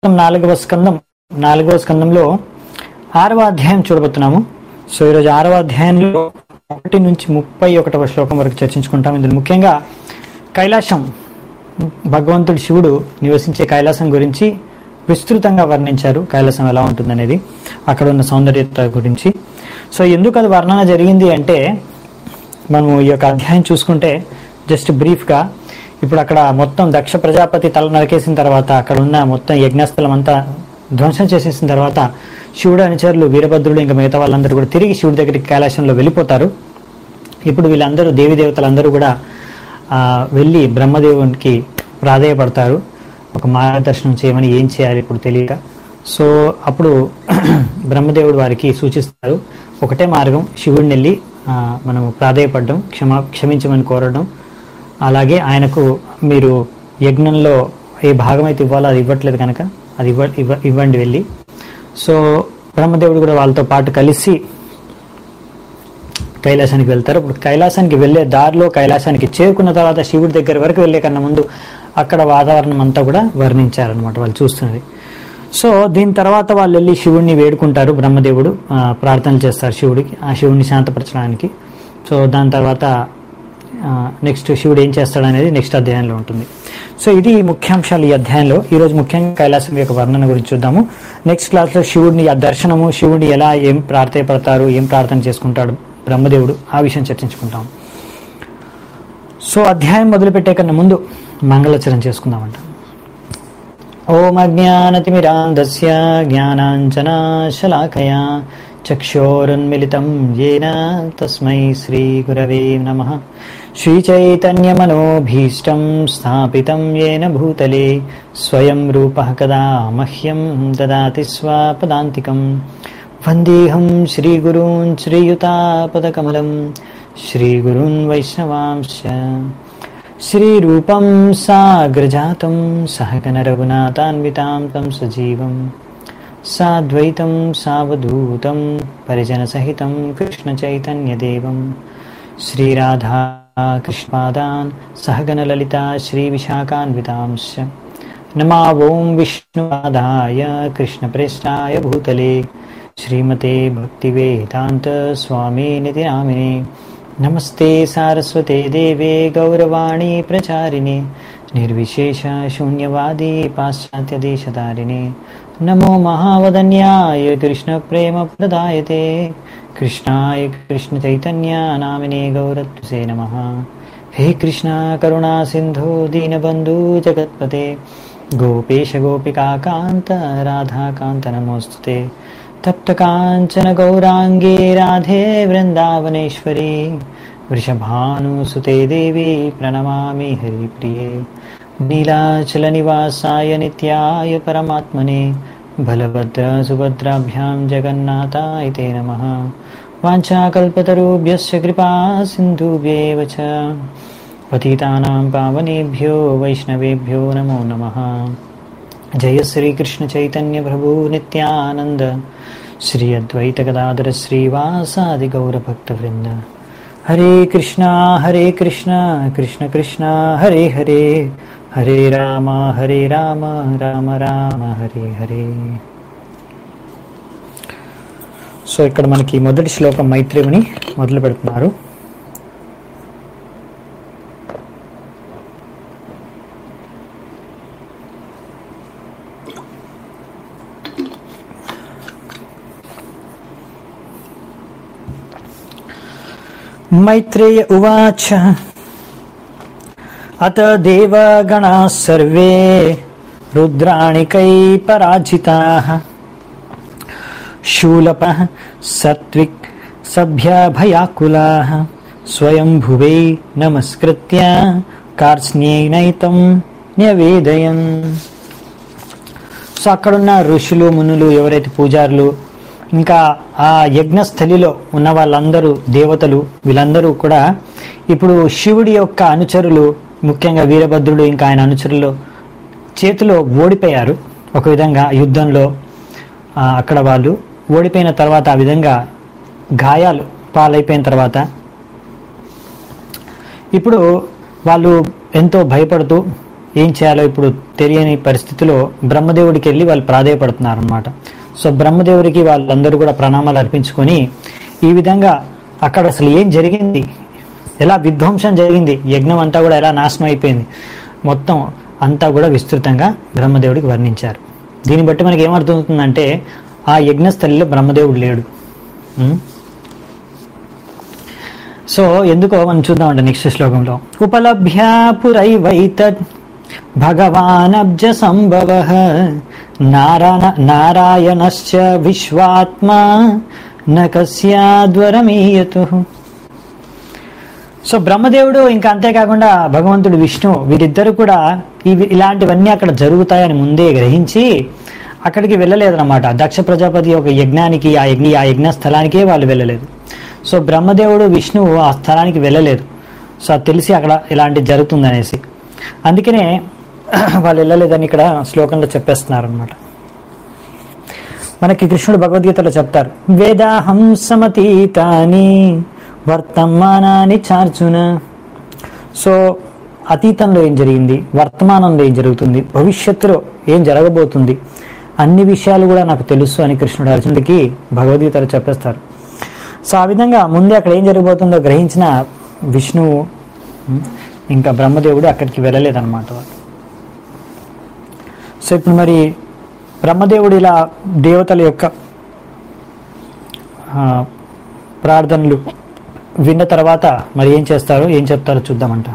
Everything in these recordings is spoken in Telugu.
నాలుగవ స్కందం నాలుగవ స్కందంలో ఆరవ అధ్యాయం చూడబోతున్నాము సో ఈరోజు ఆరవ అధ్యాయంలో ఒకటి నుంచి ముప్పై ఒకటవ శ్లోకం వరకు చర్చించుకుంటాం ఇందులో ముఖ్యంగా కైలాసం భగవంతుడు శివుడు నివసించే కైలాసం గురించి విస్తృతంగా వర్ణించారు కైలాసం ఎలా ఉంటుందనేది అక్కడ ఉన్న సౌందర్యత గురించి సో ఎందుకు అది వర్ణన జరిగింది అంటే మనము ఈ యొక్క అధ్యాయం చూసుకుంటే జస్ట్ బ్రీఫ్గా ఇప్పుడు అక్కడ మొత్తం దక్ష ప్రజాపతి తల నరికేసిన తర్వాత అక్కడ ఉన్న మొత్తం యజ్ఞస్థలం అంతా ధ్వంసం చేసేసిన తర్వాత శివుడు అనుచరులు వీరభద్రుడు ఇంకా మిగతా వాళ్ళందరూ కూడా తిరిగి శివుడి దగ్గరికి కైలాసంలో వెళ్ళిపోతారు ఇప్పుడు వీళ్ళందరూ దేవి దేవతలందరూ కూడా ఆ, వెళ్ళి బ్రహ్మదేవునికి ప్రాధేయపడతారు ఒక మార్గదర్శనం చేయమని ఏం చేయాలి ఇప్పుడు తెలియక సో అప్పుడు బ్రహ్మదేవుడు వారికి సూచిస్తారు ఒకటే మార్గం శివుడిని వెళ్ళి ఆ, మనము ప్రాధేయపడడం క్షమా క్షమించమని కోరడం అలాగే ఆయనకు మీరు యజ్ఞంలో ఏ భాగం అయితే ఇవ్వాలో అది ఇవ్వట్లేదు కనుక అది ఇవ్వ ఇవ్వ ఇవ్వండి వెళ్ళి సో బ్రహ్మదేవుడు కూడా వాళ్ళతో పాటు కలిసి కైలాసానికి వెళ్తారు ఇప్పుడు కైలాసానికి వెళ్ళే దారిలో కైలాసానికి చేరుకున్న తర్వాత శివుడి దగ్గర వరకు వెళ్ళే కన్నా ముందు అక్కడ వాతావరణం అంతా కూడా వర్ణించారనమాట వాళ్ళు చూస్తున్నది సో దీని తర్వాత వాళ్ళు వెళ్ళి శివుడిని వేడుకుంటారు బ్రహ్మదేవుడు ఆ, ప్రార్థన చేస్తారు శివుడికి ఆ శివుడిని శాంతపరచడానికి సో దాని తర్వాత నెక్స్ట్ శివుడు ఏం చేస్తాడు అనేది నెక్స్ట్ అధ్యాయంలో ఉంటుంది సో ఇది ముఖ్యాంశాలు ఈ అధ్యాయంలో ఈ రోజు ముఖ్యంగా కైలాసం యొక్క వర్ణన గురించి చూద్దాము నెక్స్ట్ క్లాస్లో శివుడిని ఆ దర్శనము శివుడిని ఎలా ఏం ప్రార్థయపడతారు ఏం ప్రార్థన చేసుకుంటాడు బ్రహ్మదేవుడు ఆ విషయం చర్చించుకుంటాం సో అధ్యాయం మొదలుపెట్టే కన్నా ముందు మంగళచరం చేసుకుందామంట ఓం అజ్ఞానతిమిరాంధస్య జ్ఞానాంజనాశలాకయా చక్షోరున్మిలితం येन తస్మై శ్రీగురవే నమః శ్రీచైతన్యమనోభీష్టం స్థాపితం येन భూతలే స్వయం రూపः కదా మహ్యం దదాతి స్వపదాంతికం వందేహం శ్రీగురూన్ శ్రీయుతాపదకమలం శ్రీగురున్ వైష్ణవాంశ श्रीरूपं साग्रजातं सहगनरघुनाथान्वितां तं सजीवं साद्वैतं सावधूतं परिजनसहितं कृष्णचैतन्यदेवं श्रीराधा कृष्णपादान् सहगनललिता श्रीविशाखान्वितांश्च नमा ॐ विष्णुपादाय कृष्णप्रेष्ठाय भूतले श्रीमते भक्तिवेदान्तस्वामिनिति नामिने नमस्ते सारस्वते देवे गौरवाणी प्रचारिणे निर्विशेषशून्यवादी पाश्चात्यदेशधारिणे नमो महावदन्याय कृष्णप्रेमप्रदायते कृष्णाय कृष्णचैतन्या नामिने गौरत्वसे नमः हे कृष्णा करुणा सिन्धो दीनबन्धु जगत्पते गोपेश गोपिकान्त राधाकान्त नमोऽस्तु ते तप्तकाञ्चन गौराङ्गे राधे वृन्दावनेश्वरी वृषभानुसुते देवी प्रणमामि हरिप्रिये नीलाचलनिवासाय नित्याय परमात्मने बलभद्रसुभद्राभ्यां जगन्नाथाय ते नमः वाञ्छाकल्पतरुभ्यश्च कृपा सिन्धुभ्येव च पतितानां पावनेभ्यो वैष्णवेभ्यो नमो नमः जय श्री कृष्ण चैतन्य प्रभु नित्यानंद श्री अद्वैत गदाधर श्रीवासादि गौर भक्त वृंद हरे कृष्णा हरे कृष्णा कृष्ण कृष्णा हरे हरे हरे राम हरे राम రామ రామ హరే హరే సో ఇక్కడ మనకి మొదటి శ్లోకం మైత్రేయుని మొదలు పెడుతున్నారు मैत्रेय उवाच अत देवगणाः सर्वे रुद्राणिकै पराजिताः शूलपः सत्विक् सभ्यभयाकुलाः स्वयंभुवे नमस्कृत्य కార్స్నేనైతం న్యవేదయన్ సో అక్కడున్న ఋషులు మునులు ఎవరైతే పూజారులు ఇంకా ఆ యజ్ఞస్థలిలో ఉన్న వాళ్ళందరూ దేవతలు వీళ్ళందరూ కూడా ఇప్పుడు శివుడి యొక్క అనుచరులు ముఖ్యంగా వీరభద్రుడు ఇంకా ఆయన అనుచరులు చేతిలో ఓడిపోయారు ఒక విధంగా యుద్ధంలో ఆ, అక్కడ వాళ్ళు ఓడిపోయిన తర్వాత ఆ విధంగా గాయాలు పాలైపోయిన తర్వాత ఇప్పుడు వాళ్ళు ఎంతో భయపడుతూ ఏం చేయాలో ఇప్పుడు తెలియని పరిస్థితిలో బ్రహ్మదేవుడికి వెళ్ళి వాళ్ళు ప్రాధేయపడుతున్నారు అనమాట సో బ్రహ్మదేవుడికి వాళ్ళందరూ కూడా ప్రణామాలు అర్పించుకొని ఈ విధంగా అక్కడ అసలు ఏం జరిగింది ఎలా విధ్వంసం జరిగింది యజ్ఞం అంతా కూడా ఎలా నాశనం అయిపోయింది మొత్తం అంతా కూడా విస్తృతంగా బ్రహ్మదేవుడికి వర్ణించారు దీన్ని బట్టి మనకి ఏమర్థమవుతుందంటే ఆ యజ్ఞస్థలిలో బ్రహ్మదేవుడు లేడు ఉం? సో ఎందుకో మనం చూద్దామంటే నెక్స్ట్ శ్లోకంలో ఉపలభ్య పురైవైతద్ భగవానబ్జ సంభవ నారాయణ నారాయణశ్చ విశ్వాత్మా నకస్యాద్వరమీయతు సో బ్రహ్మదేవుడు ఇంకా అంతేకాకుండా భగవంతుడు విష్ణు వీరిద్దరు కూడా ఇవి ఇలాంటివన్నీ అక్కడ జరుగుతాయని ముందే గ్రహించి అక్కడికి వెళ్ళలేదన్నమాట దక్ష ప్రజాపతి ఒక యజ్ఞానికి ఆ యజ్ఞ ఆ యజ్ఞ స్థలానికే వాళ్ళు వెళ్ళలేదు సో బ్రహ్మదేవుడు విష్ణువు ఆ స్థలానికి వెళ్ళలేదు సో అది తెలిసి అక్కడ ఇలాంటి జరుగుతుందనేసి అందుకనే వాళ్ళు వెళ్ళలేదని ఇక్కడ శ్లోకంలో చెప్పేస్తున్నారు అనమాట మనకి కృష్ణుడు భగవద్గీతలో చెప్తారు వేదాహం సమతీతాని వర్తమానాన్ని చార్చున సో అతీతంలో ఏం జరిగింది వర్తమానంలో ఏం జరుగుతుంది భవిష్యత్తులో ఏం జరగబోతుంది అన్ని విషయాలు కూడా నాకు తెలుసు అని కృష్ణుడు అర్జునుడికి భగవద్గీతలో చెప్పేస్తారు సో ఆ విధంగా ముందే అక్కడ ఏం జరగబోతుందో గ్రహించిన విష్ణువు ఉం, ఇంకా బ్రహ్మదేవుడు అక్కడికి వెళ్ళలేదన్నమాట వాళ్ళు సో ఇప్పుడు మరి బ్రహ్మదేవుడు ఇలా దేవతల యొక్క ఆ, ప్రార్థనలు విన్న తర్వాత మరి ఏం చేస్తారో ఏం చెప్తారో చూద్దామంట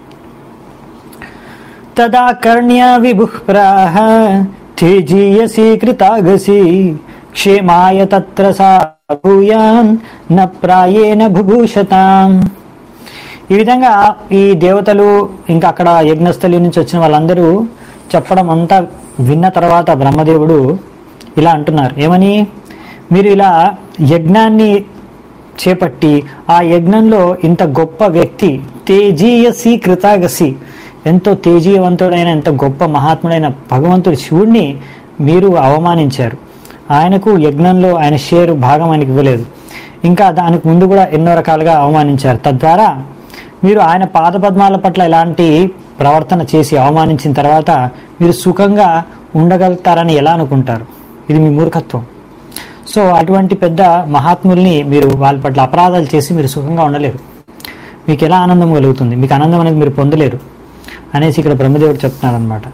తదా కర్ణ్య విభుః ప్రాహ తేజీయసి కృతాగసి క్షేమాయ తత్ర సా భూయాన్ న ప్రాయేణ భుభూషతాం ఈ విధంగా ఈ దేవతలు ఇంకా అక్కడ యజ్ఞస్థలి నుంచి వచ్చిన వాళ్ళందరూ చెప్పడం అంతా విన్న తర్వాత బ్రహ్మదేవుడు ఇలా అంటున్నారు ఏమని మీరు ఇలా యజ్ఞాన్ని చేపట్టి ఆ యజ్ఞంలో ఇంత గొప్ప వ్యక్తి తేజీయసి కృతాగసి ఎంతో తేజీయవంతుడైన ఎంత గొప్ప మహాత్ముడైన భగవంతుడి శివుణ్ణి మీరు అవమానించారు ఆయనకు యజ్ఞంలో ఆయన షేరు భాగం ఆయనకి ఇవ్వలేదు ఇంకా దానికి ముందు కూడా ఎన్నో రకాలుగా అవమానించారు తద్వారా మీరు ఆయన పాదపద్మాల పట్ల ఇలాంటి ప్రవర్తన చేసి అవమానించిన తర్వాత మీరు సుఖంగా ఉండగలుగుతారని ఎలా అనుకుంటారు ఇది మీ మూర్ఖత్వం సో అటువంటి పెద్ద మహాత్ముల్ని మీరు వాళ్ళ పట్ల అపరాధాలు చేసి మీరు సుఖంగా ఉండలేరు మీకు ఎలా ఆనందం కలుగుతుంది మీకు ఆనందం అనేది మీరు పొందలేరు అనేసి ఇక్కడ బ్రహ్మదేవుడు చెప్తున్నాడు అనమాట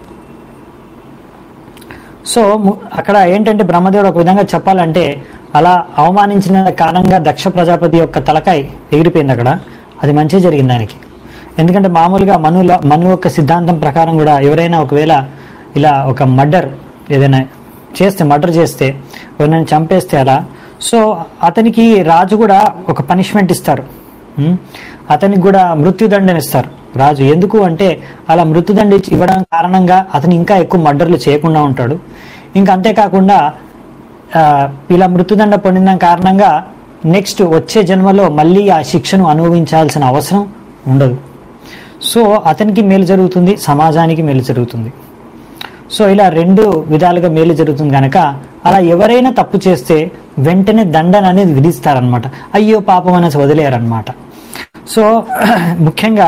సో ము- అక్కడ ఏంటంటే బ్రహ్మదేవుడు ఒక విధంగా చెప్పాలంటే అలా అవమానించిన కారణంగా దక్ష ప్రజాపతి యొక్క తలకాయ ఎగిరిపోయింది అక్కడ అది మంచి జరిగింది దానికి ఎందుకంటే మామూలుగా మనుల మను యొక్క సిద్ధాంతం ప్రకారం కూడా ఎవరైనా ఒకవేళ ఇలా ఒక మర్డర్ ఏదైనా చేస్తే మర్డర్ చేస్తే ఎవరైనా చంపేస్తే అలా సో అతనికి రాజు కూడా ఒక పనిష్మెంట్ ఇస్తారు ఉం? అతనికి కూడా మృత్యుదండన ఇస్తారు రాజు ఎందుకు అంటే అలా మృత్యుదండ ఇచ్చి- ఇవ్వడం కారణంగా అతను ఇంకా ఎక్కువ మర్డర్లు చేయకుండా ఉంటాడు ఇంకా అంతేకాకుండా ఆ, ఇలా మృత్యుదండ పొందిన కారణంగా నెక్స్ట్ వచ్చే జన్మలో మళ్ళీ ఆ శిక్షను అనుభవించాల్సిన అవసరం ఉండదు సో అతనికి మేలు జరుగుతుంది సమాజానికి మేలు జరుగుతుంది సో ఇలా రెండు విధాలుగా మేలు జరుగుతుంది కనుక అలా ఎవరైనా తప్పు చేస్తే వెంటనే దండన అనేది విధిస్తారనమాట అయ్యో పాపం అనేసి వదిలేరనమాట సో ముఖ్యంగా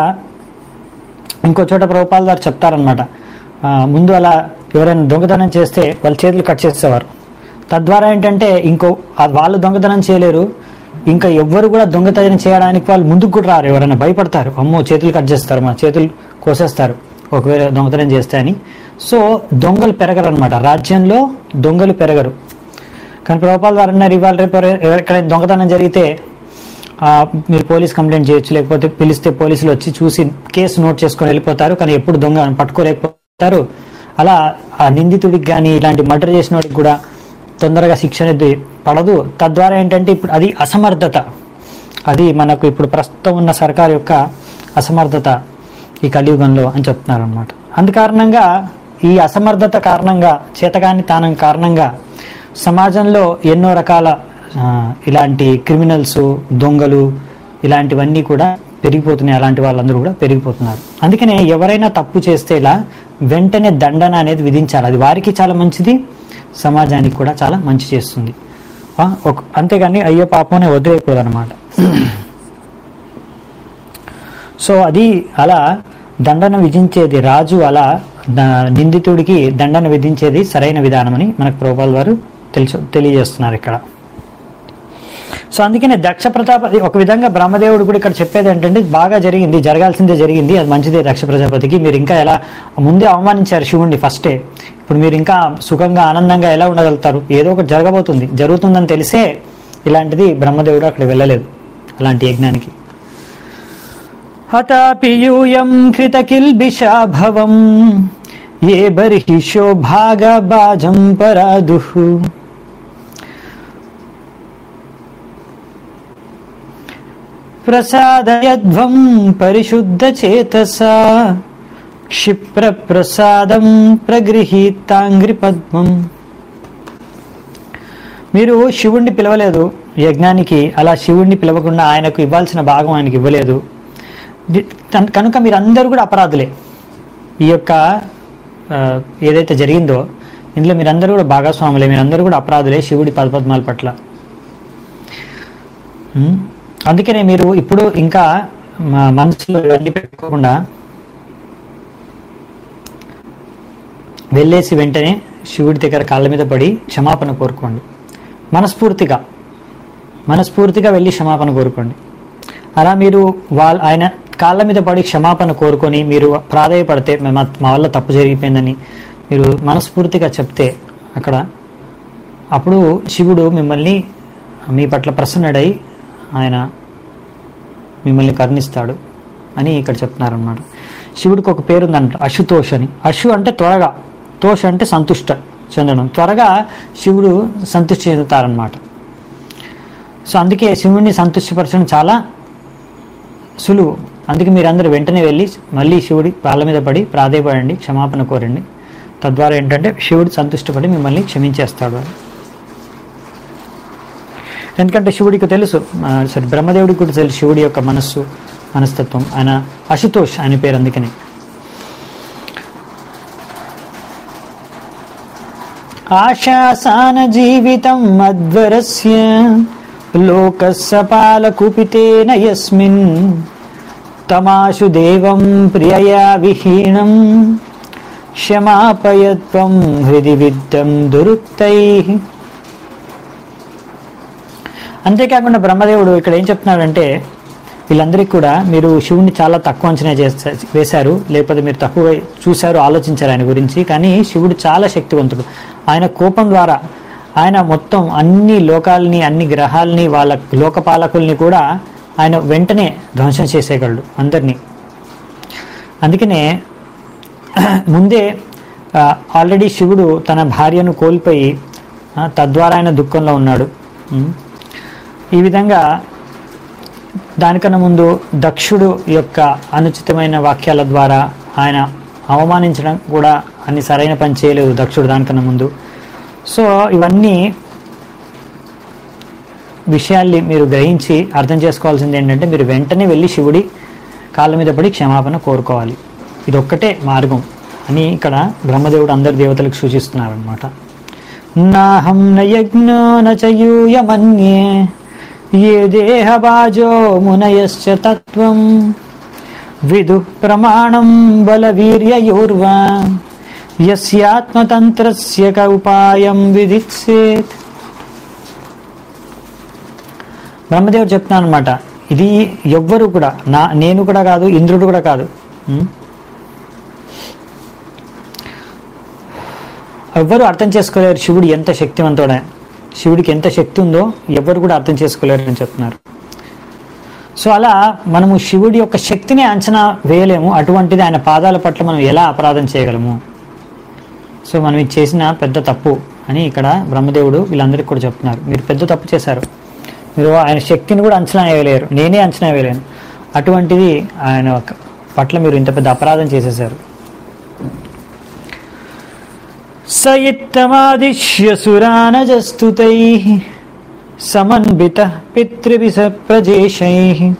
ఇంకో చోట ప్రభుపాల్ గారు చెప్తారనమాట ఆ, ముందు అలా ఎవరైనా దొంగతనం చేస్తే వాళ్ళ చేతులు కట్ చేసేవారు తద్వారా ఏంటంటే ఇంకో ఆ వాళ్ళు దొంగతనం చేయలేరు ఇంకా ఎవ్వరు కూడా దొంగతనం చేయడానికి వాళ్ళు ముందుకు కూడా రారు ఎవరైనా భయపడతారు అమ్మో చేతులు కట్ చేస్తారు మా చేతులు కోసేస్తారు ఒకవేళ దొంగతనం చేస్తే అని సో దొంగలు పెరగరు అనమాట రాజ్యంలో దొంగలు పెరగరు కానీ ప్రభుపాల్ గారు అన్నారు ఇవాళ రేపు ఎవరు- ఎక్కడైనా దొంగతనం జరిగితే ఆ, మీరు పోలీస్ కంప్లైంట్ చేయొచ్చు లేకపోతే పిలిస్తే పోలీసులు వచ్చి చూసి కేసు నోట్ చేసుకొని వెళ్ళిపోతారు కానీ ఎప్పుడు దొంగ పట్టుకోలేకపోతారు అలా ఆ నిందితుడికి కానీ ఇలాంటి మర్డర్ చేసిన వాడికి కూడా తొందరగా శిక్ష అనేది పడదు తద్వారా ఏంటంటే ఇప్పుడు అది అసమర్థత అది మనకు ఇప్పుడు ప్రస్తుతం ఉన్న సర్కార్ యొక్క అసమర్థత ఈ కలియుగంలో అని చెప్తున్నారు అనమాట అందుకారణంగా ఈ అసమర్థత కారణంగా చేతగాని తానం కారణంగా సమాజంలో ఎన్నో రకాల ఆ, ఇలాంటి క్రిమినల్స్ దొంగలు ఇలాంటివన్నీ కూడా పెరిగిపోతున్నాయి అలాంటి వాళ్ళందరూ కూడా పెరిగిపోతున్నారు అందుకనే ఎవరైనా తప్పు చేస్తే ఇలా వెంటనే దండన అనేది విధించాలి అది వారికి చాలా మంచిది సమాజానికి కూడా చాలా మంచి చేస్తుంది ఆ, ఒక అంతేగాని అయ్యో పాపం వదిలేయకూడదు అనమాట సో అది అలా దండన విధించేది రాజు అలా ద- నిందితుడికి దండన విధించేది సరైన విధానమని మనకు ప్రభుపాల్ వారు తెలుసు తెలియజేస్తున్నారు ఇక్కడ సో అందుకనే దక్ష ప్రజాపతి ఒక విధంగా బ్రహ్మదేవుడు కూడా ఇక్కడ చెప్పేది ఏంటంటే బాగా జరిగింది జరగాల్సిందే జరిగింది అది మంచిదే దక్ష ప్రజాపతికి మీరు ఇంకా ఎలా ముందే అవమానించారు శివుణ్ణి ఫస్టే ఇప్పుడు మీరు ఇంకా సుఖంగా ఆనందంగా ఎలా ఉండగలుగుతారు ఏదో ఒకటి జరగబోతుంది జరుగుతుందని తెలిసే ఇలాంటిది బ్రహ్మదేవుడు అక్కడ వెళ్ళలేదు అలాంటి యజ్ఞానికి హతాపి యూయం కృత కిల్బిషాభవం ఏ బర్హిషో భాగబాజం పరాదుః ప్రసాదయధ్వం పరిశుద్ధ చేతసా క్షిప్ర ప్రసాదం ప్రగృహీతాంగ్రి పద్మం మీరు శివుణ్ణి పిలవలేదు యజ్ఞానికి అలా శివుణ్ణి పిలవకుండా ఆయనకు ఇవ్వాల్సిన భాగం ఆయనకి ఇవ్వలేదు ది- తన్- కనుక మీరందరూ కూడా అపరాధులే ఈ యొక్క ఆ, ఏదైతే జరిగిందో ఇందులో మీరందరూ కూడా భాగస్వాములే మీరందరూ కూడా అపరాధులే శివుడి పదపద్మాల పట్ల ఉమ్, అందుకనే మీరు ఇప్పుడు ఇంకా మా మనసులో ఇవన్నీ పెట్టుకోకుండా వెళ్ళేసి వెంటనే శివుడి దగ్గర కాళ్ళ మీద పడి క్షమాపణ కోరుకోండి మనస్ఫూర్తిగా మనస్ఫూర్తిగా వెళ్ళి క్షమాపణ కోరుకోండి అలా మీరు వాళ్ళ ఆయన కాళ్ళ మీద పడి క్షమాపణ కోరుకొని మీరు ప్రాధాయపడితే మా మా వల్ల తప్పు జరిగిపోయిందని మీరు మనస్ఫూర్తిగా చెప్తే అక్కడ అప్పుడు శివుడు మిమ్మల్ని మీ పట్ల ప్రసన్నుడై ఆయన మిమ్మల్ని కరుణిస్తాడు అని ఇక్కడ చెప్తున్నారనమాట శివుడికి ఒక పేరు ఉందంట అశుతోష్ అని అశు అంటే త్వరగా తోష్ అంటే సంతుష్ట చెందడం త్వరగా శివుడు సంతృష్టి చెందుతారనమాట సో అందుకే శివుడిని సంతృష్టిపరచడం చాలా సులువు అందుకే మీరందరూ వెంటనే వెళ్ళి మళ్ళీ శివుడి కాళ్ళ మీద పడి ప్రాధేయపడండి క్షమాపణ కోరండి తద్వారా ఏంటంటే శివుడు సంతుష్టపడి మిమ్మల్ని క్షమించేస్తాడు అని ఎందుకంటే శివుడికి తెలుసు ఆ, సరే బ్రహ్మదేవుడికి కూడా తెలుసు శివుడి యొక్క మనస్సు మనస్తత్వం ఆయన అశుతోష్ ఆయన పేరు అందుకని ఆశాసాన జీవితం మధ్వరస్య లోకస్య పాలకుపితేన యస్మిన్ తమాశు దేవం ప్రియయా విహీనం క్షమాపయత్వం హృది విద్దం దురుక్తై అంతేకాకుండా బ్రహ్మదేవుడు ఇక్కడ ఏం చెప్తున్నాడంటే వీళ్ళందరికీ కూడా మీరు శివుణ్ణి చాలా తక్కువ అంచనా చేస్తా వేశారు లేకపోతే మీరు తక్కువ చూశారు ఆలోచించారు ఆయన గురించి కానీ శివుడు చాలా శక్తివంతుడు ఆయన కోపం ద్వారా ఆయన మొత్తం అన్ని లోకాలని అన్ని గ్రహాలని వాళ్ళ లోకపాలకుల్ని కూడా ఆయన వెంటనే ధ్వంసం చేసేయగలడు అందరినీ అందుకనే ముందే ఆల్రెడీ శివుడు తన భార్యను కోల్పోయి ఆ, తద్వారా ఆయన దుఃఖంలో ఉన్నాడు ఉం. ఈ విధంగా దానికన్నా ముందు దక్షుడు యొక్క అనుచితమైన వాక్యాల ద్వారా ఆయన అవమానించడం కూడా అన్ని సరైన పని చేయలేదు దక్షుడు దానికన్నా ముందు సో ఇవన్నీ విషయాల్ని మీరు గ్రహించి అర్థం చేసుకోవాల్సింది ఏంటంటే మీరు వెంటనే వెళ్ళి శివుడి కాళ్ళ మీద పడి క్షమాపణ కోరుకోవాలి ఇది ఒక్కటే మార్గం అని ఇక్కడ బ్రహ్మదేవుడు అందరి దేవతలకు సూచిస్తున్నారు అనమాట నాహం నయజ్ఞో నయూయమన్యే ఏ దేహబాజో మునయశ్చ తత్వం విదు ప్రమాణం బలవీర్యయోర్వా యస్యాత్మతంత్రస్య క ఉపాయం విదిత్సేత్ బ్రహ్మదేవుడు చెప్తున్నాను అనమాట ఇది ఎవ్వరు కూడా నా నేను కూడా కాదు ఇంద్రుడు కూడా కాదు ఉం? ఎవ్వరు అర్థం చేసుకోలేరు శివుడు ఎంత శక్తివంతుడే శివుడికి ఎంత శక్తి ఉందో ఎవ్వరు కూడా అర్థం చేసుకోలేరు అని చెప్తున్నారు సో అలా మనము శివుడి యొక్క శక్తిని అంచనా వేయలేము అటువంటిది ఆయన పాదాల పట్ల మనం ఎలా అపరాధం చేయగలము సో మనం ఇది చేసిన పెద్ద తప్పు అని ఇక్కడ బ్రహ్మదేవుడు వీళ్ళందరికీ కూడా చెప్తున్నారు మీరు పెద్ద తప్పు చేశారు మీరు ఆయన శక్తిని కూడా అంచనా వేయలేరు నేనే అంచనా వేయలేను అటువంటిది ఆయన ఒక- పట్ల మీరు ఇంత పెద్ద అపరాధం చేసేశారు సయిత్తమాదిశ్య సురానజస్తుతై సమన్విత పితృవిస ప్రజేషై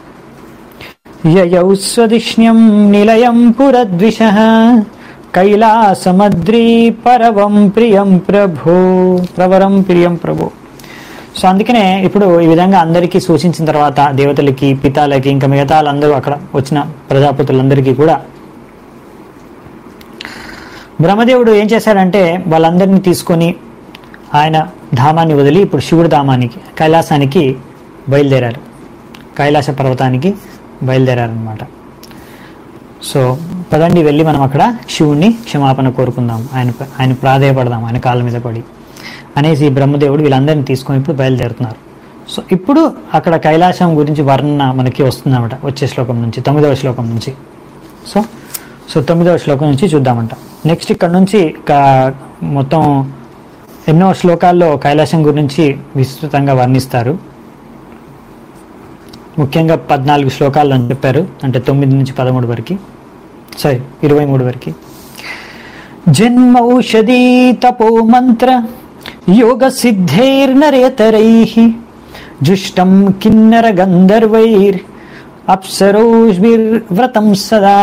యయౌ స్వదిష్ణ్యం నిలయం పురద్విష కైలాసమద్రీ పరవం ప్రియం ప్రభో ప్రవరం ప్రియం ప్రభో సో అందుకనే ఇప్పుడు ఈ విధంగా అందరికీ సూచించిన తర్వాత దేవతలకి పితాలకి ఇంకా మిగతా వాళ్ళందరూ అక్కడ వచ్చిన ప్రజాపతులందరికీ కూడా బ్రహ్మదేవుడు ఏం చేశాడంటే వాళ్ళందరినీ తీసుకొని ఆయన ధామాన్ని వదిలి ఇప్పుడు శివుడి ధామానికి కైలాసానికి బయలుదేరారు కైలాస పర్వతానికి బయలుదేరారనమాట సో పదండి వెళ్ళి మనం అక్కడ శివుణ్ణి క్షమాపణ కోరుకుందాం ఆయన ఆయన ప్రాధేయపడదాం ఆయన కాళ్ళ మీద పడి అనేసి ఈ బ్రహ్మదేవుడు వీళ్ళందరినీ తీసుకొని ఇప్పుడు బయలుదేరుతున్నారు సో ఇప్పుడు అక్కడ కైలాసం గురించి వర్ణన మనకి వస్తుందన్నమాట వచ్చే శ్లోకం నుంచి తొమ్మిదవ శ్లోకం నుంచి సో సో తొమ్మిదవ శ్లోకం నుంచి చూద్దామంట నెక్స్ట్ ఇక్కడ నుంచి కా- మొత్తం ఎన్నో శ్లోకాల్లో కైలాసం గురించి విస్తృతంగా వర్ణిస్తారు ముఖ్యంగా పద్నాలుగు శ్లోకాల్లో అని చెప్పారు అంటే తొమ్మిది నుంచి పదమూడు వరకు సారీ ఇరవై మూడు వరకు జన్మౌషధీ తపో మంత్ర యోగ సిద్ధైర్నరేతరై జుష్టం కిన్నర గంధర్వైర్ అప్సరోభిర్వ్రతం సదా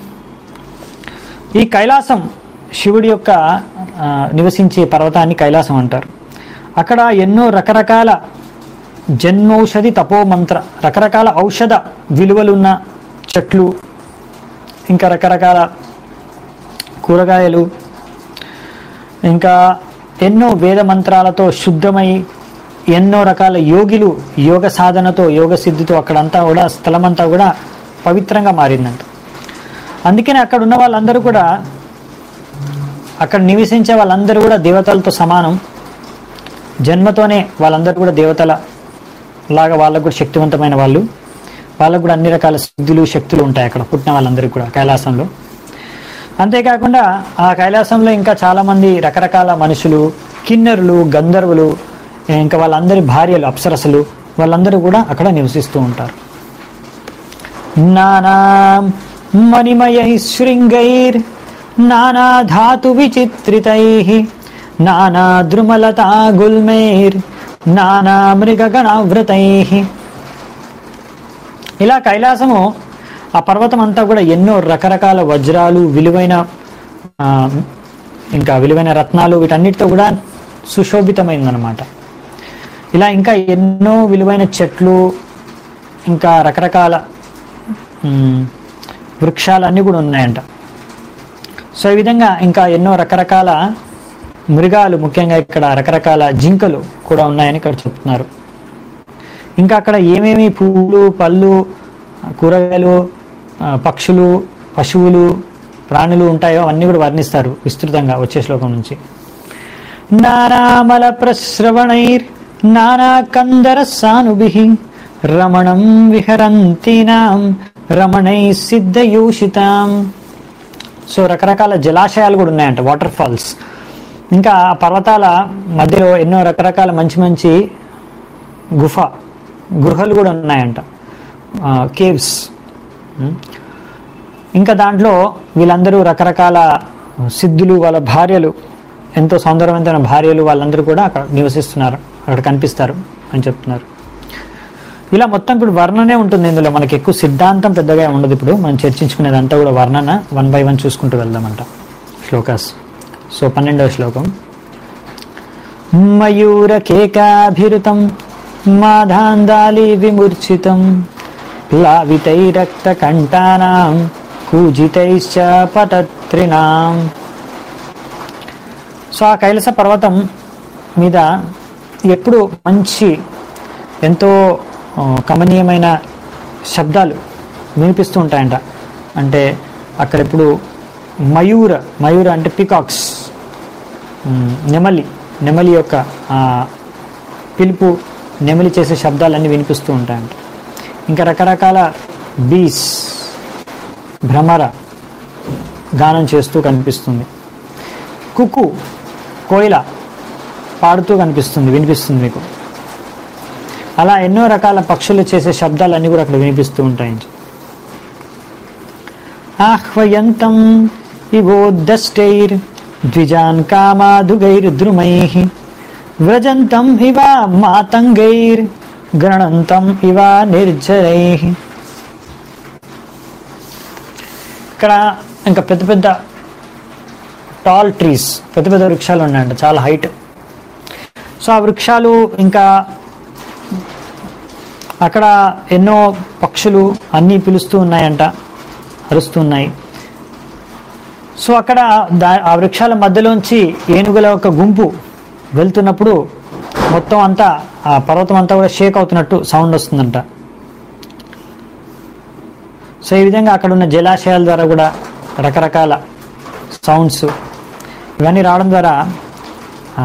ఈ కైలాసం శివుడి యొక్క ఆ, నివసించే పర్వతాన్ని కైలాసం అంటారు అక్కడ ఎన్నో రకరకాల జన్మౌషధి తపో మంత్ర రకరకాల ఔషధ విలువలున్న చెట్లు ఇంకా రకరకాల కూరగాయలు ఇంకా ఎన్నో వేద మంత్రాలతో శుద్ధమై ఎన్నో రకాల యోగిలు యోగ సాధనతో యోగ సిద్ధితో అక్కడంతా కూడా స్థలమంతా కూడా పవిత్రంగా మారిందంట అందుకనే అక్కడ ఉన్న వాళ్ళందరూ కూడా అక్కడ నివసించే వాళ్ళందరూ కూడా దేవతలతో సమానం జన్మతోనే వాళ్ళందరూ కూడా దేవతల లాగా వాళ్ళకు కూడా శక్తివంతమైన వాళ్ళు వాళ్ళకు కూడా అన్ని రకాల సిద్ధులు శక్తులు ఉంటాయి అక్కడ పుట్టిన వాళ్ళందరికీ కూడా కైలాసంలో అంతేకాకుండా ఆ కైలాసంలో ఇంకా చాలా మంది రకరకాల మనుషులు కిన్నెరులు గంధర్వులు ఇంకా వాళ్ళందరి భార్యలు అప్సరసలు వాళ్ళందరూ కూడా అక్కడ నివసిస్తూ ఉంటారు నానా మణిమయై శృంగైర్ నానా ధాతు విచిత్రితై నానా ద్రుమలతా గుల్మైర్ నానా మృగగణావృతై ఇలా కైలాసము ఆ పర్వతం అంతా కూడా ఎన్నో రకరకాల వజ్రాలు విలువైన ఆ, ఇంకా విలువైన రత్నాలు వీటన్నిటితో కూడా సుశోభితమైందనమాట ఇలా ఇంకా ఎన్నో విలువైన చెట్లు ఇంకా రకరకాల మ్, వృక్షాలన్నీ కూడా ఉన్నాయంట సో ఈ విధంగా ఇంకా ఎన్నో రకరకాల మృగాలు ముఖ్యంగా ఇక్కడ రకరకాల జింకలు కూడా ఉన్నాయని ఇక్కడ చెప్తున్నారు ఇంకా అక్కడ ఏమేమి పువ్వులు పళ్ళు కూరగాయలు ఆ, పక్షులు పశువులు ప్రాణులు ఉంటాయో అవన్నీ కూడా వర్ణిస్తారు విస్తృతంగా వచ్చే శ్లోకం నుంచి నానామల ప్రశ్రవణైర్ నానా కందర సానుభి రమణం విహరంతినాం రమణై సిద్ధయూషితాం సో రకరకాల జలాశయాలు కూడా ఉన్నాయంట వాటర్ ఫాల్స్ ఇంకా ఆ పర్వతాల మధ్యలో ఎన్నో రకరకాల మంచి మంచి గుఫ గృహలు కూడా ఉన్నాయంట కేవ్స్ ఇంకా దాంట్లో వీళ్ళందరూ రకరకాల సిద్ధులు వాళ్ళ భార్యలు ఎంతో సౌందర్యవంతమైన భార్యలు వాళ్ళందరూ కూడా అక్కడ నివసిస్తున్నారు అక్కడ కనిపిస్తారు అని చెప్తున్నారు ఇలా మొత్తం ఇప్పుడు వర్ణనే ఉంటుంది ఇందులో మనకి ఎక్కువ సిద్ధాంతం పెద్దగా ఉండదు ఇప్పుడు మనం చర్చించుకునేదంతా కూడా వర్ణన వన్ బై వన్ చూసుకుంటూ వెళ్దామంట శ్లోకాస్ సో పన్నెండవ శ్లోకం మయూరకేకాభిరుతం మాధాందాలి విమూర్ఛితం ప్లావితైరక్తకంఠానాం కూజితైశ్చ పటత్రినాం సో ఆ కైలాస పర్వతం మీద ఎప్పుడు మంచి ఎంతో ఆ, కమనీయమైన శబ్దాలు వినిపిస్తూ ఉంటాయంట అంటే అక్కడ ఇప్పుడు మయూర మయూర అంటే పికాక్స్ ఉమ్, నెమలి నెమలి యొక్క ఆ, పిలుపు నెమలి చేసే శబ్దాలన్నీ వినిపిస్తూ ఉంటాయంట ఇంకా రకరకాల బీస్ భ్రమర గానం చేస్తూ కనిపిస్తుంది కుక్కు కోయిల పాడుతూ కనిపిస్తుంది వినిపిస్తుంది మీకు అలా ఎన్నో రకాల పక్షులు చేసే శబ్దాలన్నీ కూడా అక్కడ వినిపిస్తూ ఉంటాయి ఆహ్వయంతం ఇవోద్దష్టైర్ ద్విజాన్ కామాదుగైర్ద్రుమై వ్రజంతం ఇవ మాతంగైర్ గణంతం ఇవ నిర్జరై ఇక్కడ ఇంకా పెద్ద పెద్ద టాల్ ట్రీస్ పెద్ద పెద్ద వృక్షాలు ఉన్నాయంట చాలా హైట్ సో ఆ వృక్షాలు ఇంకా అక్కడ ఎన్నో పక్షులు అన్నీ పిలుస్తూ ఉన్నాయంట అరుస్తూ ఉన్నాయి సో అక్కడ దా ఆ వృక్షాల మధ్యలోంచి ఏనుగుల ఒక గుంపు వెళ్తున్నప్పుడు మొత్తం అంతా ఆ పర్వతం అంతా కూడా షేక్ అవుతున్నట్టు సౌండ్ వస్తుందంట సో ఈ విధంగా అక్కడ ఉన్న జలాశయాల ద్వారా కూడా రకరకాల సౌండ్స్ ఇవన్నీ రావడం ద్వారా ఆ,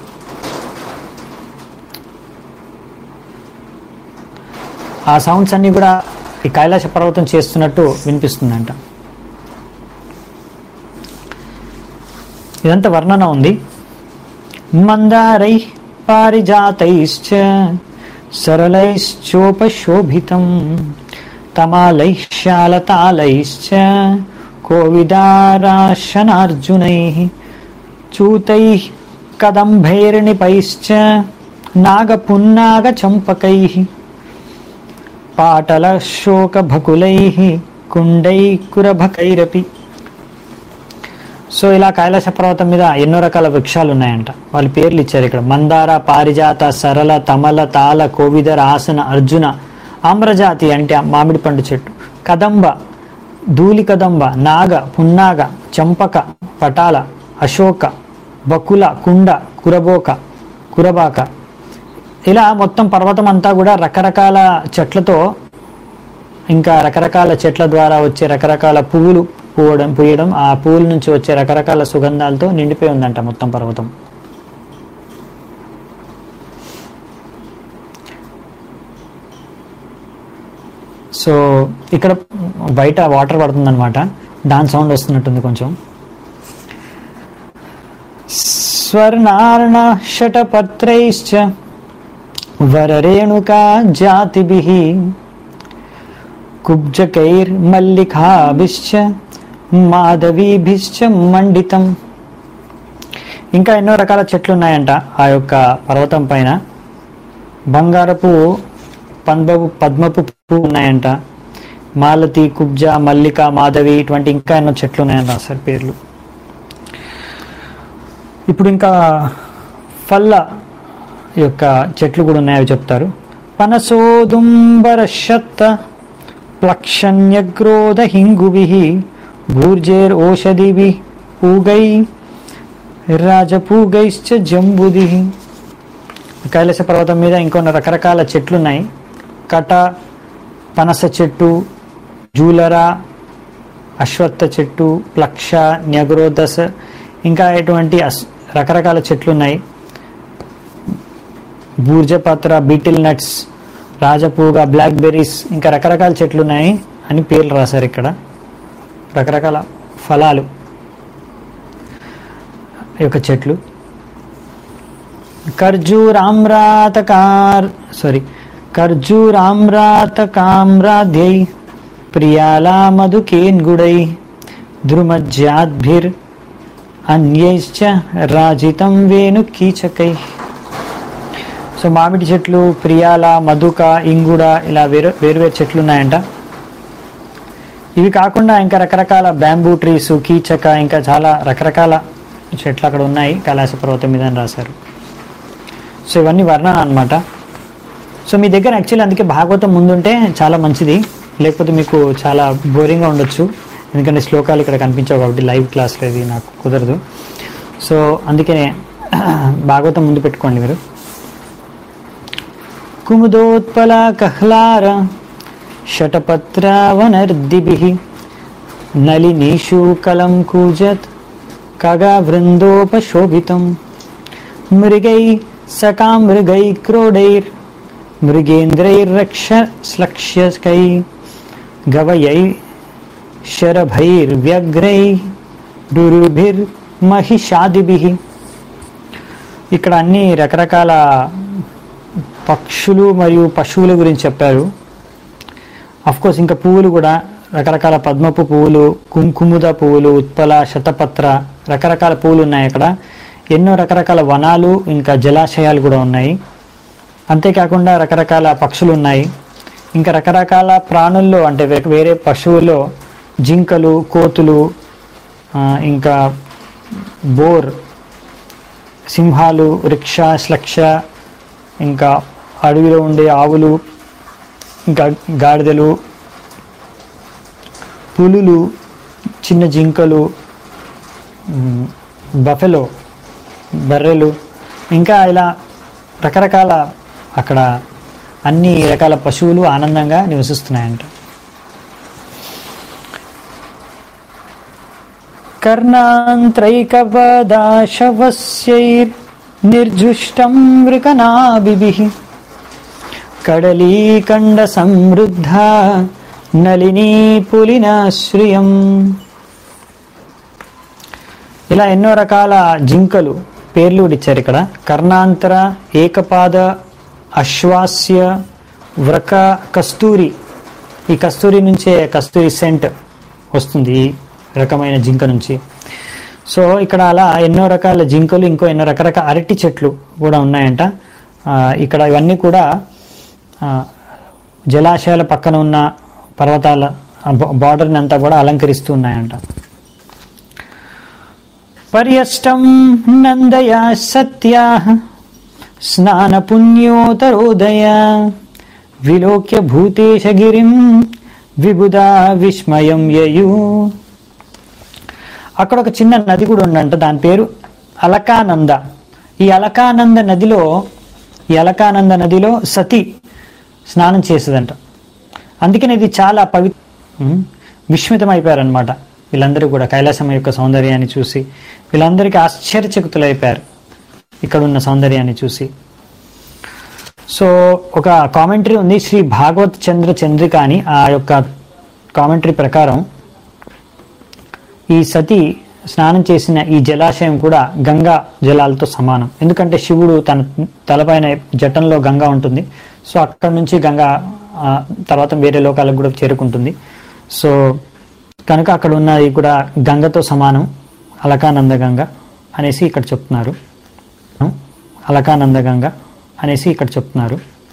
ఆ సౌండ్స్ అన్నీ కూడా ఈ కైలాస పర్వతం చేస్తున్నట్టు వినిపిస్తుందంట ఇదంతా వర్ణన ఉంది మందారై పారిజాతైశ్చ సరళైశ్చోపశోభితం తమాలై శాలతాలైశ్చ కోవిదారాశనార్జునై చూతై కదంభైర్నిపైశ్చ నాగపున్నాగచంపకై పాటల శోకభకులై కుండై కురభకైరపి సో ఇలా కైలాస పర్వతం మీద ఎన్నో రకాల వృక్షాలు ఉన్నాయంట వాళ్ళ పేర్లు ఇచ్చారు ఇక్కడ మందార పారిజాత సరళ తమల తాల కోవిదర ఆసన అర్జున ఆమ్రజాతి అంటే మామిడి పండు చెట్టు కదంబ ధూళి కదంబ నాగ పున్నాగ చంపక పటాల అశోక బకుల కుండ కురబోక కురబాక ఇలా మొత్తం పర్వతం అంతా కూడా రకరకాల చెట్లతో ఇంకా రకరకాల చెట్ల ద్వారా వచ్చే రకరకాల పువ్వులు పూయడం పూయడం ఆ పువ్వుల నుంచి వచ్చే రకరకాల సుగంధాలతో నిండిపోయి ఉందంట మొత్తం పర్వతం సో ఇక్కడ బయట వాటర్ పడుతుందన్నమాట దాని సౌండ్ వస్తున్నట్టుంది కొంచెం స్వర్ణార్ణ షటపత్రైశ్చ వరరేణుకా జాతిభిః కుబ్జకైర్మల్లికాభిశ్చ మాధవీభిశ్చ మండితం ఇంకా ఎన్నో రకాల చెట్లు ఉన్నాయంట ఆ యొక్క పర్వతం పైన బంగారపు పద్మపు పద్మపు పువ్వు ఉన్నాయంట మాలతి కుబ్జ మల్లిక మాధవి ఇటువంటి ఇంకా ఎన్నో చెట్లు ఉన్నాయని రాశారు పేర్లు ఇప్పుడు ఇంకా ఫల్ల యొక్క చెట్లు కూడా ఉన్నాయో చెప్తారు పనసోదుంబరషత్త ప్లక్షణ్యగ్రోధ హింగుభి భూర్జేర్ ఓషధిభి పూగై రాజపూగైశ్చ జంబుది కైలాస పర్వతం మీద ఇంకొన్ని రకరకాల చెట్లు ఉన్నాయి కట పనస చెట్టు జూలర అశ్వత్థ చెట్టు ప్లక్ష న్యగ్రోదస ఇంకా ఎటువంటి అస్- రకరకాల చెట్లు ఉన్నాయి బూర్జపత్ర బీటిల్ నట్స్ రాజపూగ బ్లాక్ బెర్రీస్ ఇంకా రకరకాల చెట్లు ఉన్నాయి అని పేర్లు రాశారు ఇక్కడ రకరకాల ఫలాలు ఈ యొక్క చెట్లు ఖర్జూరామ్రాతకార్ సారీ ఖర్జూరామ్రాతకామ్రాధ్యై ప్రియాలా మధుకేన్గుడై ద్రుమజ్యాద్భిర్ అన్యైశ్చ రాజితం వేణు కీచకై సో మామిడి చెట్లు ప్రియాల మధుక ఇంగుడ ఇలా వేరు వేరువేరు చెట్లు ఉన్నాయంట ఇవి కాకుండా ఇంకా రకరకాల బ్యాంబూ ట్రీస్ కీచక ఇంకా చాలా రకరకాల చెట్లు అక్కడ ఉన్నాయి కైలాస పర్వతం మీద అని రాశారు సో ఇవన్నీ వర్ణన అన్నమాట సో మీ దగ్గర యాక్చువల్లీ అందుకే భాగవతం ముందుంటే చాలా మంచిది లేకపోతే మీకు చాలా బోరింగ్గా ఉండొచ్చు ఎందుకంటే శ్లోకాలు ఇక్కడ కనిపించావు కాబట్టి లైవ్ క్లాస్లో ఇది నాకు కుదరదు సో అందుకే భాగవతం ముందు పెట్టుకోండి మీరు కుముదోత్పల కహ్లార షటపత్రావనర్దిభిః నలినీషూకలం కూజత్ కగా వృందోపశోభితం మృగై సకామృగై క్రోడైర్ మృగేంద్రైర్రక్ష శ్లక్ష్యకై గవయై శరభైర్వ్యగ్రై డురుభిర్మహిషాదిభిః ఇక్కడ అన్ని రకరకాల పక్షులు మరియు పశువుల గురించి చెప్పారు కోర్స్ ఇంకా పువ్వులు కూడా రకరకాల పద్మపు పువ్వులు కుంకుముద పువ్వులు ఉత్పల శతపత్ర రకరకాల పువ్వులు ఉన్నాయి అక్కడ ఎన్నో రకరకాల వనాలు ఇంకా జలాశయాలు కూడా ఉన్నాయి అంతేకాకుండా రకరకాల పక్షులు ఉన్నాయి ఇంకా రకరకాల ప్రాణుల్లో అంటే వే- వేరే పశువుల్లో జింకలు కోతులు ఆ, ఇంకా బోర్ సింహాలు రిక్షా శ్లక్ష ఇంకా అడవిలో ఉండే ఆవులు ఇంకా గాడిదలు పులులు చిన్న జింకలు బఫెలో బర్రెలు ఇంకా ఇలా రకరకాల అక్కడ అన్ని రకాల పశువులు ఆనందంగా నివసిస్తున్నాయంట కర్ణాంత్రైకపదాశవస్యైర్ నిర్జుష్టం మృకనాభిభిః కడలీకండ సమృద్ధ నలినీ పులినాశ్రియం ఇలా ఎన్నో రకాల జింకలు పేర్లు కూడా ఇచ్చారు ఇక్కడ కర్ణాంతర ఏకపాద అశ్వాస్య వ్రక కస్తూరి ఈ కస్తూరి నుంచే కస్తూరి సెంట్ వస్తుంది ఈ రకమైన జింక నుంచి సో ఇక్కడ అలా ఎన్నో రకాల జింకలు ఇంకో ఎన్నో రకరకాల అరటి చెట్లు కూడా ఉన్నాయంట ఆ, ఇక్కడ ఇవన్నీ కూడా ఆ, జలాశయాల పక్కన ఉన్న పర్వతాల బార్డర్ని అంతా కూడా అలంకరిస్తూ ఉన్నాయంట పర్యష్టం నందయా సత్యా స్నానపుణ్యోతరోదయ విలోక్య భూతేశగిరిం విబుధా విస్మయం యయు అక్కడ ఒక చిన్న నది కూడా ఉందంట దాని పేరు అలకానంద ఈ అలకానంద నదిలో ఈ అలకానంద నదిలో సతి స్నానం చేసేదంట అందుకని ఇది చాలా పవి ఉమ్, విస్మితమైపోయారనమాట వీళ్ళందరూ కూడా కైలాసం యొక్క సౌందర్యాన్ని చూసి వీళ్ళందరికీ ఆశ్చర్యచకితులైపోయారు ఇక్కడ ఉన్న సౌందర్యాన్ని చూసి సో ఒక కామెంటరీ ఉంది శ్రీ భాగవత్ చంద్ర చంద్రిక అని ఆ యొక్క కామెంటరీ ప్రకారం ఈ సతి స్నానం చేసిన ఈ జలాశయం కూడా గంగా జలాలతో సమానం ఎందుకంటే శివుడు తన తలపైన జటంలో గంగా ఉంటుంది సో అక్కడ నుంచి గంగా ఆ, తర్వాత వేరే లోకాలకు కూడా చేరుకుంటుంది సో కనుక అక్కడ ఉన్నది కూడా గంగతో సమానం అలకానంద గంగ అనేసి ఇక్కడ చెప్తున్నారు అలకానంద గంగ అనేసి ఇక్కడ చెప్తున్నారు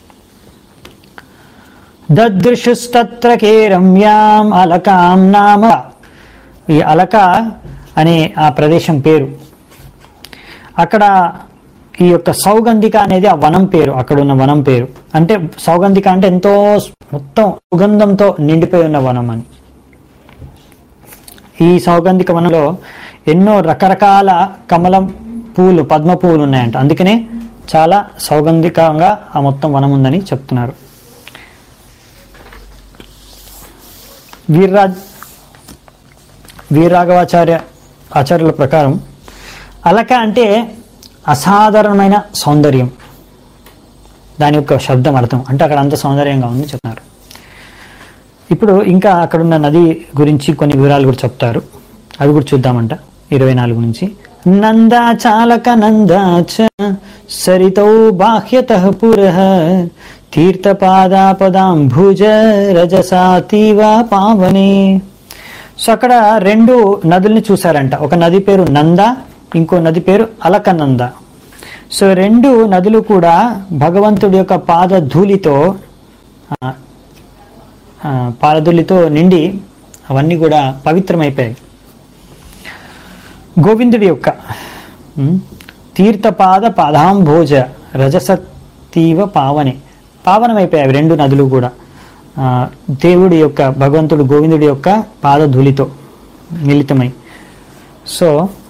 దదృశుస్తత్ర కే రమ్యాం అలకాం నామ ఈ అలక అనే ఆ ప్రదేశం పేరు అక్కడ ఈ యొక్క సౌగంధిక అనేది ఆ వనం పేరు అక్కడ ఉన్న వనం పేరు అంటే సౌగంధిక అంటే ఎంతో మొత్తం సుగంధంతో నిండిపోయి ఉన్న వనం అని ఈ సౌగంధిక వనంలో ఎన్నో రకరకాల కమలం పూలు పద్మ పువ్వులు ఉన్నాయంట అందుకనే చాలా సౌగంధికంగా ఆ మొత్తం వనం ఉందని చెప్తున్నారు వీర్రాజ్ వీరరాఘవాచార్య ఆచార్యుల ప్రకారం అలక అంటే అసాధారణమైన సౌందర్యం దాని యొక్క శబ్దం అర్థం అంటే అక్కడ అంత సౌందర్యంగా ఉంది చెప్తున్నారు ఇప్పుడు ఇంకా అక్కడున్న నది గురించి కొన్ని వివరాలు కూడా చెప్తారు అవి కూడా చూద్దామంట ఇరవై నాలుగు నుంచి నందా చాలక నందాచ సరితౌ బాహ్యత పుర తీర్థపాదాపదాంభుజ రజసాతీవ పావనే సో అక్కడ రెండు నదుల్ని చూశారంట ఒక నది పేరు నంద ఇంకో నది పేరు అలకనంద సో రెండు నదులు కూడా భగవంతుడి యొక్క పాద ధూళితో ఆ, ఆ, పాదధూళితో నిండి అవన్నీ కూడా పవిత్రమైపోయాయి గోవిందుడి యొక్క ఉమ్, తీర్థపాద పాదాంభోజ రజసతీవ పావనే పావనమైపోయాయి అవి రెండు నదులు కూడా ఆ, దేవుడి యొక్క భగవంతుడు గోవిందుడి యొక్క పాదధూళితో మిళితమై సో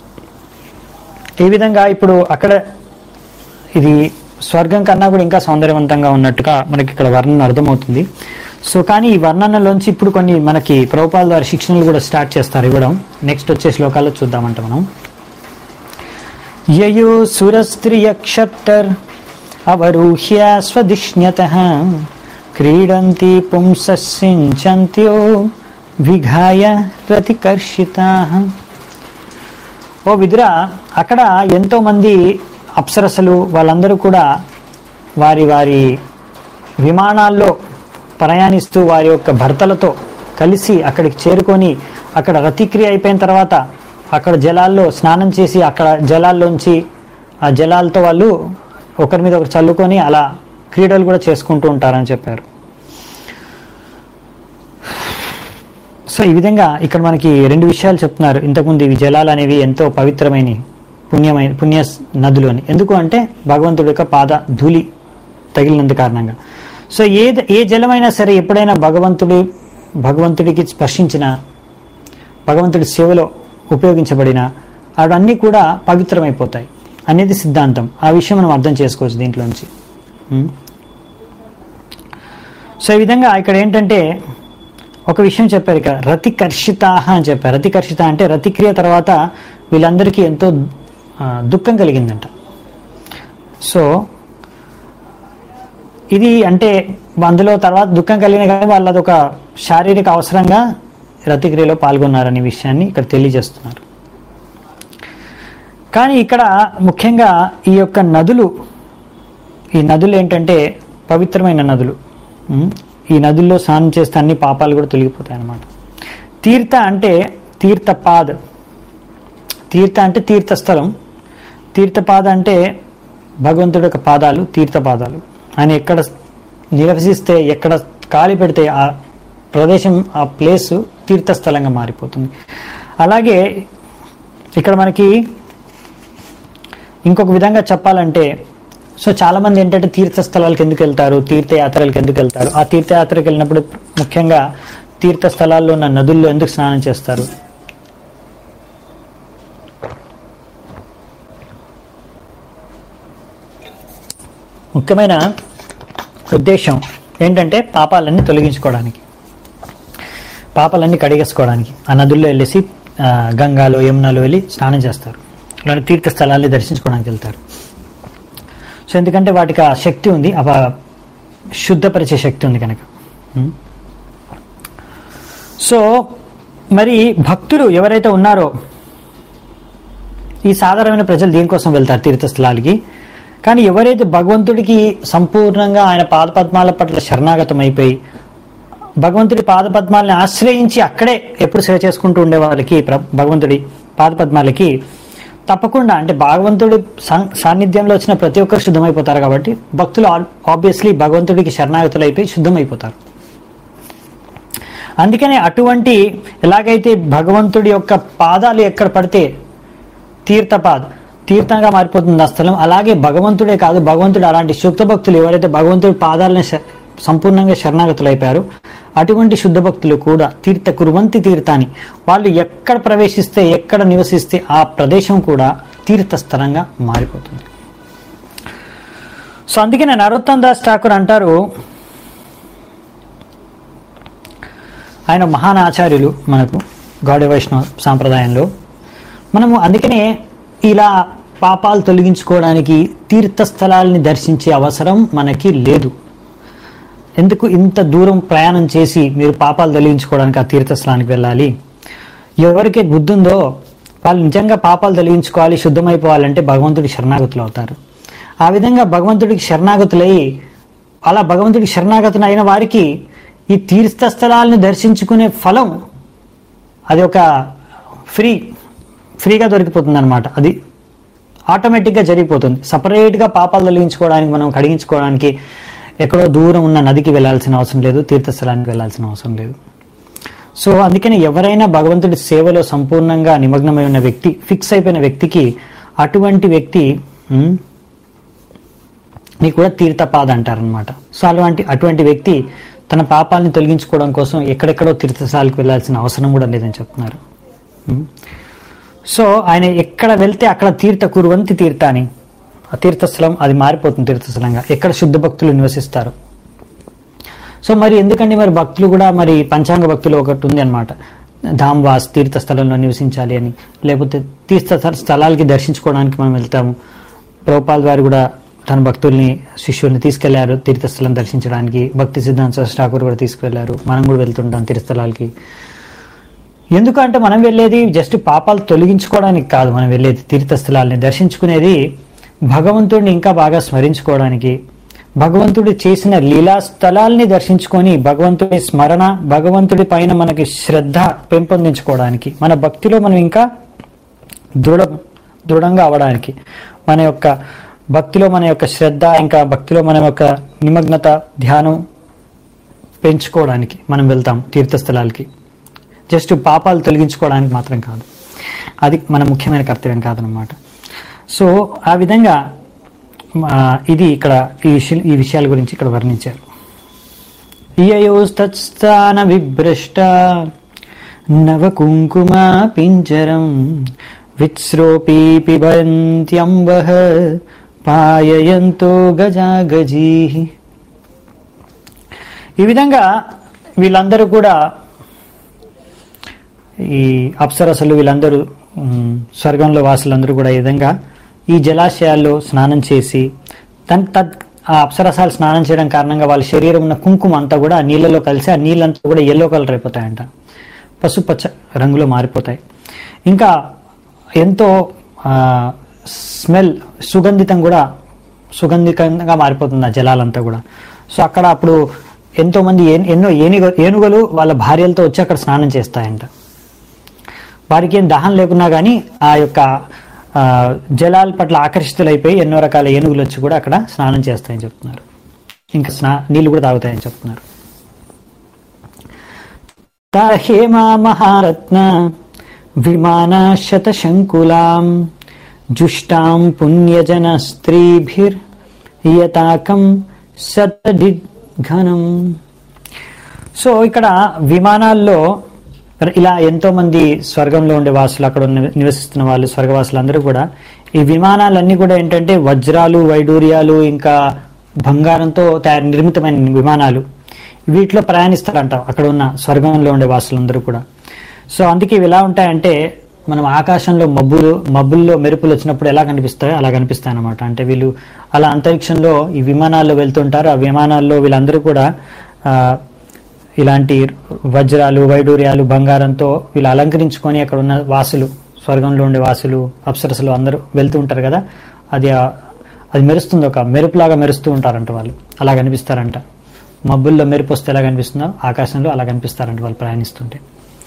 ఈ విధంగా ఇప్పుడు అక్కడ ఇది స్వర్గం కన్నా కూడా ఇంకా సౌందర్యవంతంగా ఉన్నట్టుగా మనకి ఇక్కడ వర్ణన అర్థమవుతుంది సో కానీ ఈ వర్ణనలోంచి ఇప్పుడు కొన్ని మనకి ప్రభుపాల ద్వారా శిక్షణలు కూడా స్టార్ట్ చేస్తారు ఇవ్వడం నెక్స్ట్ వచ్చే శ్లోకాల్లో చూద్దామంట మనం యయో సురస్త్రియక్షట్టర్ అవరూహ్య స్వదిష్ణ్యత క్రీడంతి పుంససించంత్యో విఘాయ రతికర్షితా ఓ విదురా అక్కడ ఎంతో మంది అప్సరసలు వాళ్ళందరూ కూడా వారి వారి విమానాల్లో ప్రయాణిస్తూ వారి యొక్క భర్తలతో కలిసి అక్కడికి చేరుకొని అక్కడ రతిక్రియ అయిపోయిన తర్వాత అక్కడ జలాల్లో స్నానం చేసి అక్కడ జలాల్లోంచి ఆ జలాలతో వాళ్ళు ఒకరి మీద ఒకరు చల్లుకొని అలా క్రీడలు కూడా చేసుకుంటూ ఉంటారని చెప్పారు సో ఈ విధంగా ఇక్కడ మనకి రెండు విషయాలు చెప్తున్నారు ఇంతకుముందు ఇవి జలాలు అనేవి ఎంతో పవిత్రమైన పుణ్యమైన పుణ్య నదులు అని ఎందుకు అంటే భగవంతుడి యొక్క పాద ధూళి తగిలినందు కారణంగా సో ఏ ఏ జలమైనా సరే ఎప్పుడైనా భగవంతుడి భగవంతుడికి స్పర్శించిన భగవంతుడి సేవలో ఉపయోగించబడిన అవన్నీ కూడా పవిత్రమైపోతాయి అనేది సిద్ధాంతం ఆ విషయం మనం అర్థం చేసుకోవచ్చు దీంట్లోంచి ఉం? సో ఈ విధంగా ఇక్కడ ఏంటంటే ఒక విషయం చెప్పారు ఇక్కడ రతికర్షిత అని చెప్పారు రతికర్షిత అంటే రతిక్రియ తర్వాత వీళ్ళందరికీ ఎంతో ఆ, దుఃఖం కలిగిందంట సో ఇది అంటే అందులో తర్వాత దుఃఖం కలిగిన కానీ వాళ్ళు అదొక శారీరక అవసరంగా రతిక్రియలో పాల్గొన్నారనే విషయాన్ని ఇక్కడ తెలియజేస్తున్నారు కానీ ఇక్కడ ముఖ్యంగా ఈ యొక్క నదులు ఈ నదులు ఏంటంటే పవిత్రమైన నదులు ఉమ్, ఈ నదుల్లో స్నానం చేస్తే అన్ని పాపాలు కూడా తొలగిపోతాయి అన్నమాట తీర్థ అంటే తీర్థపాద్ తీర్థ అంటే తీర్థస్థలం తీర్థపాద అంటే భగవంతుడి యొక్క పాదాలు తీర్థపాదాలు ఆయన ఎక్కడ నివసిస్తే ఎక్కడ కాలి పెడితే ఆ ప్రదేశం ఆ ప్లేస్ తీర్థస్థలంగా మారిపోతుంది అలాగే ఇక్కడ మనకి ఇంకొక విధంగా చెప్పాలంటే సో చాలా మంది ఏంటంటే తీర్థస్థలాలకు ఎందుకు వెళ్తారు తీర్థయాత్రలకు ఎందుకు వెళ్తారు ఆ తీర్థయాత్రకు వెళ్ళినప్పుడు ముఖ్యంగా తీర్థస్థలాల్లో ఉన్న నదుల్లో ఎందుకు స్నానం చేస్తారు ముఖ్యమైన ఉద్దేశం ఏంటంటే పాపాలన్నీ తొలగించుకోవడానికి పాపాలన్నీ కడిగేసుకోవడానికి ఆ నదుల్లో వెళ్ళేసి ఆ, గంగాలో యమునాలో వెళ్ళి స్నానం చేస్తారు అలాంటి తీర్థ స్థలాల్ని దర్శించుకోవడానికి వెళ్తారు సో ఎందుకంటే వాటికి ఆ శక్తి ఉంది ఆ శుద్ధపరిచే శక్తి ఉంది కనుక ఉం? సో మరి భక్తులు ఎవరైతే ఉన్నారో ఈ సాధారణమైన ప్రజలు దీనికోసం వెళ్తారు తీర్థస్థలాలకి కానీ ఎవరైతే భగవంతుడికి సంపూర్ణంగా ఆయన పాదపద్మాల పట్ల శరణాగతం అయిపోయి భగవంతుడి పాదపద్మాలని ఆశ్రయించి అక్కడే ఎప్పుడు సేవ చేసుకుంటూ ఉండే వాళ్ళకి ప్ర- భగవంతుడి పాదపద్మాలకి తప్పకుండా అంటే భగవంతుడి సా- సాన్నిధ్యంలో వచ్చిన ప్రతి ఒక్కరు శుద్ధమైపోతారు కాబట్టి భక్తులు ఆబ్వియస్లీ భగవంతుడికి శరణాగతులు అయిపోయి శుద్ధమైపోతారు అందుకనే అటువంటి ఎలాగైతే భగవంతుడి యొక్క పాదాలు ఎక్కడ పడితే తీర్థపాద తీర్థంగా మారిపోతుంది ఆ స్థలం అలాగే భగవంతుడే కాదు భగవంతుడు అలాంటి శుద్ధ భక్తులు ఎవరైతే భగవంతుడి పాదాలను శ- సంపూర్ణంగా శరణాగతులు అయిపోయారు అటువంటి శుద్ధ భక్తులు కూడా తీర్థ కురువంతి తీర్థాన్ని వాళ్ళు ఎక్కడ ప్రవేశిస్తే ఎక్కడ నివసిస్తే ఆ ప్రదేశం కూడా తీర్థస్థలంగా మారిపోతుంది సో అందుకనే నరోత్తం దాస్ ఠాకూర్ అంటారు ఆయన మహాన్ ఆచార్యులు మనకు గౌడ వైష్ణవ సాంప్రదాయంలో మనము అందుకనే ఇలా పాపాలు తొలగించుకోవడానికి తీర్థస్థలాల్ని దర్శించే అవసరం మనకి లేదు ఎందుకు ఇంత దూరం ప్రయాణం చేసి మీరు పాపాలు తొలగించుకోవడానికి ఆ తీర్థస్థలానికి వెళ్ళాలి ఎవరికి బుద్ధి ఉందో వాళ్ళు నిజంగా పాపాలు తొలగించుకోవాలి శుద్ధమైపోవాలంటే భగవంతుడికి శరణాగతులు అవుతారు ఆ విధంగా భగవంతుడికి శరణాగతులై అలా భగవంతుడికి శరణాగతులు అయిన వారికి ఈ తీర్థస్థలాలను దర్శించుకునే ఫలం అది ఒక ఫ్రీ ఫ్రీగా దొరికిపోతుంది అనమాట అది ఆటోమేటిక్గా జరిగిపోతుంది సపరేట్గా పాపాలు తొలగించుకోవడానికి మనం కడిగించుకోవడానికి ఎక్కడో దూరం ఉన్న నదికి వెళ్ళాల్సిన అవసరం లేదు తీర్థస్థలానికి వెళ్ళాల్సిన అవసరం లేదు సో అందుకని ఎవరైనా భగవంతుడి సేవలో సంపూర్ణంగా నిమగ్నమై ఉన్న వ్యక్తి ఫిక్స్ అయిపోయిన వ్యక్తికి అటువంటి వ్యక్తి ఉమ్, ని కూడా తీర్థపాద అంటారనమాట సో అలాంటి అటువంటి వ్యక్తి తన పాపాలని తొలగించుకోవడం కోసం ఎక్కడెక్కడో తీర్థస్థలాలకు వెళ్ళాల్సిన అవసరం కూడా లేదని చెప్తున్నారు ఉమ్. సో ఆయన ఎక్కడ వెళ్తే అక్కడ తీర్థ కురువంతి తీర్థాన్ని ఆ తీర్థస్థలం అది మారిపోతుంది తీర్థస్థలంగా ఎక్కడ శుద్ధ భక్తులు నివసిస్తారు సో మరి ఎందుకండి మరి భక్తులు కూడా మరి పంచాంగ భక్తులు ఒకటి ఉంది అనమాట ధామ్వాస్ తీర్థస్థలంలో నివసించాలి అని లేకపోతే తీర్థ స్థలాలకి దర్శించుకోవడానికి మనం వెళ్తాము ప్రభుపాల్ వారు కూడా తన భక్తుల్ని శిష్యుల్ని తీసుకెళ్లారు తీర్థస్థలం దర్శించడానికి భక్తి సిద్ధాంత సరస్వతి ఠాకూర్ కూడా తీసుకెళ్లారు మనం కూడా వెళ్తుంటాం తీర్థస్థలాలకి ఎందుకంటే మనం వెళ్ళేది జస్ట్ పాపాలు తొలగించుకోవడానికి కాదు మనం వెళ్ళేది తీర్థస్థలాల్ని దర్శించుకునేది భగవంతుడిని ఇంకా బాగా స్మరించుకోవడానికి భగవంతుడు చేసిన లీలా స్థలాల్ని దర్శించుకొని భగవంతుడి స్మరణ భగవంతుడి పైన మనకి శ్రద్ధ పెంపొందించుకోవడానికి మన భక్తిలో మనం ఇంకా దృఢ దృఢంగా అవడానికి మన యొక్క భక్తిలో మన యొక్క శ్రద్ధ ఇంకా భక్తిలో మన యొక్క నిమగ్నత ధ్యానం పెంచుకోవడానికి మనం వెళ్తాం తీర్థస్థలాలకి జస్ట్ పాపాలు తొలగించుకోవడానికి మాత్రం కాదు అది మన ముఖ్యమైన కర్తవ్యం కాదనమాట సో ఆ విధంగా ఆ, ఇది ఇక్కడ ఈ విషయ ఈ విషయాల గురించి ఇక్కడ వర్ణించారు ఇయయోస్తత్స్థాన విభ్రష్ట నవ కుంకుమ పింజరం విత్స్రోపీ పిబంత్యంబః పాయయంతో గజా గజీ ఈ విధంగా వీళ్ళందరూ కూడా ఈ అప్సరసలు వీళ్ళందరూ ఉమ్, స్వర్గంలో వాసులందరూ కూడా ఈ విధంగా ఈ జలాశయాల్లో స్నానం చేసి తన్ తద్ ఆ అప్సరసాలు స్నానం చేయడం కారణంగా వాళ్ళ శరీరం ఉన్న కుంకుమ అంతా కూడా ఆ నీళ్ళలో కలిసి ఆ నీళ్ళంతా కూడా ఎల్లో కలర్ అయిపోతాయంట పసుపచ్చ రంగులో మారిపోతాయి ఇంకా ఎంతో స్మెల్ సుగంధితం కూడా సుగంధికంగా మారిపోతుంది ఆ జలాలంతా కూడా సో అక్కడ అప్పుడు ఎంతో మంది ఏన్- ఎన్నో ఏనుగ ఏనుగలు వాళ్ళ భార్యలతో వచ్చి అక్కడ స్నానం చేస్తాయంట వారికి ఏం దాహం లేకున్నా కానీ ఆ యొక్క ఆ, జలాల పట్ల ఆకర్షితులైపోయి ఎన్నో రకాల ఏనుగులు వచ్చి కూడా అక్కడ స్నానం చేస్తాయని చెప్తున్నారు ఇంకా స్నా నీళ్లు కూడా తాగుతాయని చెప్తున్నారు హేమా మహారత్న విమాన శతశంకులాం జుష్టాం పుణ్యజన స్త్రీభిర్ యతాకం శతఘనం సో ఇక్కడ విమానాల్లో ఇలా ఎంతో మంది స్వర్గంలో ఉండే వాసులు అక్కడ ఉన్న నివసిస్తున్న వాళ్ళు స్వర్గవాసులు అందరూ కూడా ఈ విమానాలన్నీ కూడా ఏంటంటే వజ్రాలు వైడూర్యాలు ఇంకా బంగారంతో తయారు నిర్మితమైన విమానాలు వీటిలో ప్రయాణిస్తారంట అక్కడ ఉన్న స్వర్గంలో ఉండే వాసులందరూ కూడా సో అందుకే ఇవి ఎలా ఉంటాయంటే మనం ఆకాశంలో మబ్బులు మబ్బుల్లో మెరుపులు వచ్చినప్పుడు ఎలా కనిపిస్తాయో అలా కనిపిస్తాయి అనమాట అంటే వీళ్ళు అలా అంతరిక్షంలో ఈ విమానాల్లో వెళ్తుంటారు ఆ విమానాల్లో వీళ్ళందరూ కూడా ఆ, ఇలాంటి వజ్రాలు వైడూర్యాలు బంగారంతో వీళ్ళు అలంకరించుకొని అక్కడ ఉన్న వాసులు స్వర్గంలో ఉండే వాసులు అప్సరసులు అందరూ వెళ్తూ ఉంటారు కదా అది ఆ- అది మెరుస్తుంది ఒక మెరుపులాగా మెరుస్తూ ఉంటారంట వాళ్ళు అలా కనిపిస్తారంట మబ్బుల్లో మెరుపు వస్తే ఎలా కనిపిస్తుందో ఆకాశంలో అలా కనిపిస్తారంట వాళ్ళు ప్రయాణిస్తుంటే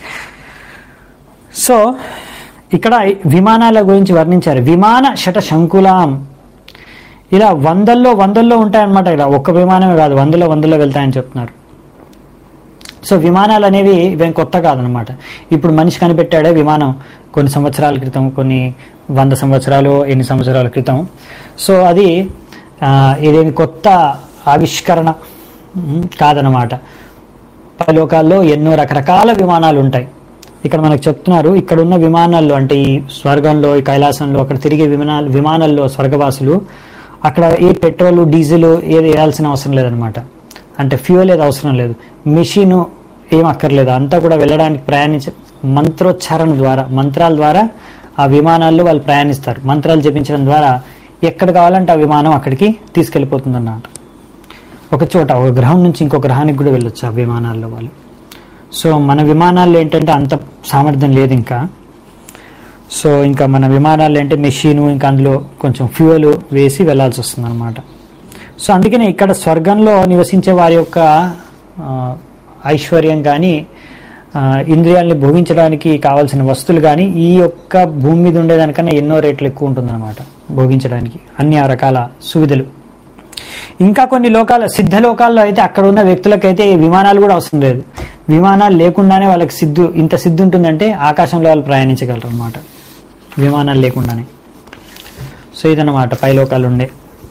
సో ఇక్కడ విమానాల గురించి వర్ణించారు విమాన శట శంకులాం ఇలా వందల్లో వందల్లో ఉంటాయన్నమాట ఇలా ఒక్క విమానమే కాదు వందలో వందల్లో వెళ్తాయని చెప్తున్నారు సో విమానాలు అనేవి ఇవేం కొత్త కాదనమాట ఇప్పుడు మనిషి కనిపెట్టాడే విమానం కొన్ని సంవత్సరాల క్రితం కొన్ని వంద సంవత్సరాలు ఎన్ని సంవత్సరాల క్రితం సో అది ఆ, ఇదేమి కొత్త ఆవిష్కరణ ఉమ్, కాదనమాట పై లోకాల్లో ఎన్నో రకరకాల విమానాలు ఉంటాయి ఇక్కడ మనకు చెప్తున్నారు ఇక్కడ ఉన్న విమానాల్లో అంటే ఈ స్వర్గంలో ఈ కైలాసంలో అక్కడ తిరిగే విమానాలు విమానాల్లో స్వర్గవాసులు అక్కడ ఏ పెట్రోల్ డీజిల్ ఏది వేయాల్సిన అవసరం లేదనమాట అంటే ఫ్యూయల్ ఏది అవసరం లేదు మెషిన్ ఏం అక్కర్లేదు అంతా కూడా వెళ్ళడానికి ప్రయాణించ మంత్రోచ్చారణ ద్వారా మంత్రాల ద్వారా ఆ విమానాల్లో వాళ్ళు ప్రయాణిస్తారు మంత్రాలు జపించడం ద్వారా ఎక్కడ కావాలంటే ఆ విమానం అక్కడికి తీసుకెళ్ళిపోతుంది అన్నమాట ఒక చోట ఒక గ్రహం నుంచి ఇంకో గ్రహానికి కూడా వెళ్ళొచ్చు ఆ విమానాల్లో వాళ్ళు సో మన విమానాల్లో ఏంటంటే అంత సామర్థ్యం లేదు ఇంకా సో ఇంకా మన విమానాల్లో అంటే మెషిన్ ఇంకా అందులో కొంచెం ఫ్యూయల్ వేసి వెళ్ళాల్సి వస్తుంది అనమాట సో అందుకనే ఇక్కడ స్వర్గంలో నివసించే వారి యొక్క ఆ, ఐశ్వర్యం కానీ ఆ, ఇంద్రియాల్ని భోగించడానికి కావాల్సిన వస్తువులు కానీ ఈ యొక్క భూమి మీద ఉండేదానికన్నా ఎన్నో రేట్లు ఎక్కువ ఉంటుందన్నమాట భోగించడానికి అన్ని రకాల సువిధులు ఇంకా కొన్ని లోకాల సిద్ధ లోకాల్లో అయితే అక్కడ ఉన్న వ్యక్తులకైతే ఈ విమానాలు కూడా అవసరం లేదు విమానాలు లేకుండానే వాళ్ళకి సిద్ధు ఇంత సిద్ధి ఉంటుందంటే ఆకాశంలో వాళ్ళు ప్రయాణించగలరు అనమాట విమానాలు లేకుండానే సో ఇదన్నమాట పై లోకాలు ఉండే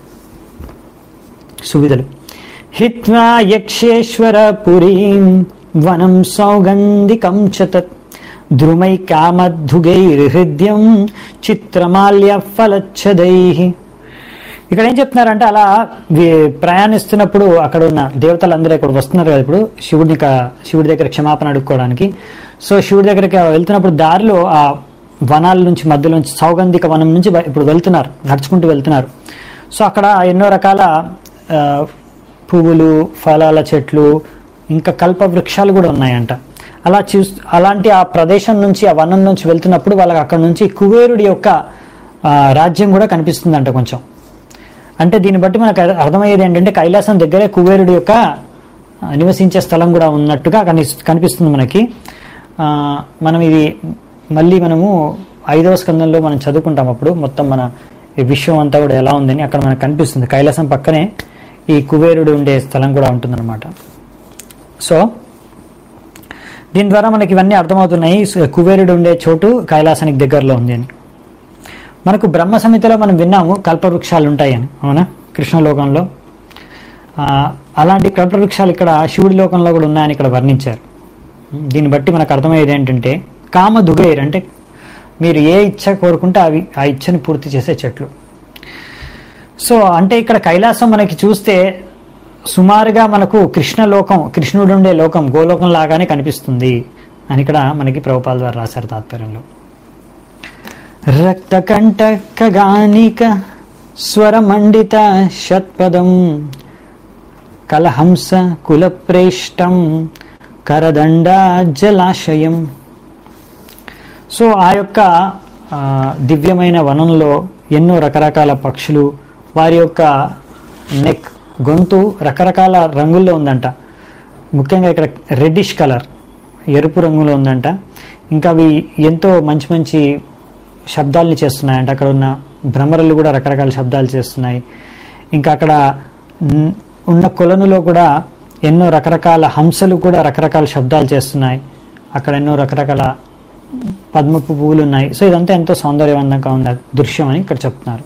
సువిధులు హిత్వా యక్షేశ్వర పురీం వనం సౌగంధికం చ తత్ ద్రుమై కామధుగైర్హృద్యం చిత్రమాల్య ఫలచ్చదై ఇక్కడ ఏం చెప్తున్నారంటే అలా వి- ప్రయాణిస్తున్నప్పుడు అక్కడ ఉన్న దేవతలందరూ ఇక్కడ వస్తున్నారు కదా ఇప్పుడు శివుడిని క- శివుడి దగ్గర క్షమాపణ అడుక్కోవడానికి సో శివుడి దగ్గరికి వెళ్తున్నప్పుడు దారిలో ఆ వనాల నుంచి మధ్యలోంచి సౌగంధిక వనం నుంచి బయ- ఇప్పుడు వెళ్తున్నారు నడుచుకుంటూ వెళ్తున్నారు సో అక్కడ ఎన్నో రకాల ఆ, పువ్వులు ఫలాల చెట్లు ఇంకా కల్ప వృక్షాలు కూడా ఉన్నాయంట అలా చూ అలాంటి ఆ ప్రదేశం నుంచి ఆ వనం నుంచి వెళ్తున్నప్పుడు వాళ్ళకి అక్కడ నుంచి కుబేరుడి యొక్క ఆ, రాజ్యం కూడా కనిపిస్తుందంట కొంచెం అంటే దీన్ని బట్టి మనకు అర్థ- అర్థమయ్యేది ఏంటంటే కైలాసం దగ్గరే కుబేరుడి యొక్క ఆ, నివసించే స్థలం కూడా ఉన్నట్టుగా కనిస్- కనిపిస్తుంది మనకి ఆ, మనం ఇది మళ్ళీ మనము ఐదవ స్కందంలో మనం చదువుకుంటాం అప్పుడు మొత్తం మన ఈ విశ్వం అంతా కూడా ఎలా ఉందని అక్కడ మనకు కనిపిస్తుంది కైలాసం పక్కనే ఈ కుబేరుడు ఉండే స్థలం కూడా ఉంటుందన్నమాట సో దీని ద్వారా మనకి ఇవన్నీ అర్థమవుతున్నాయి సు- కుబేరుడు ఉండే చోటు కైలాసానికి దగ్గరలో ఉంది అని మనకు బ్రహ్మ సమితిలో మనం విన్నాము కల్పవృక్షాలు ఉంటాయని అవునా కృష్ణలోకంలో ఆ, అలాంటి కల్పవృక్షాలు ఇక్కడ శివుడి లోకంలో కూడా ఉన్నాయని ఇక్కడ వర్ణించారు దీన్ని బట్టి మనకు అర్థమయ్యేది ఏంటంటే కామ దుగైర్ అంటే మీరు ఏ ఇచ్చ కోరుకుంటే అవి ఆ ఇచ్చని పూర్తి చేసే చెట్లు సో అంటే ఇక్కడ కైలాసం మనకి చూస్తే సుమారుగా మనకు కృష్ణ లోకం కృష్ణుడు ఉండే లోకం గోలోకం లాగానే కనిపిస్తుంది అని ఇక్కడ మనకి ప్రభుపాల ద్వారా రాశారు తాత్పర్యంలో రక్తకంటకగానిక స్వరమండిత షత్పదం కలహంస కులప్రేష్టం కరదండ జలాశయం సో ఆ యొక్క ఆ, దివ్యమైన వనంలో ఎన్నో రకరకాల పక్షులు వారి యొక్క నెక్ గొంతు రకరకాల రంగుల్లో ఉందంట ముఖ్యంగా ఇక్కడ రెడ్డిష్ కలర్ ఎరుపు రంగులో ఉందంట ఇంకా అవి ఎంతో మంచి మంచి శబ్దాలని చేస్తున్నాయంట అక్కడ ఉన్న భ్రమరలు కూడా రకరకాల శబ్దాలు చేస్తున్నాయి ఇంకా అక్కడ న్- ఉన్న కొలనులో కూడా ఎన్నో రకరకాల హంసలు కూడా రకరకాల శబ్దాలు చేస్తున్నాయి అక్కడ ఎన్నో రకరకాల పద్మపు పువ్వులు ఉన్నాయి సో ఇదంతా ఎంతో సౌందర్యవంతంగా ఉన్న దృశ్యం అని ఇక్కడ చెప్తున్నారు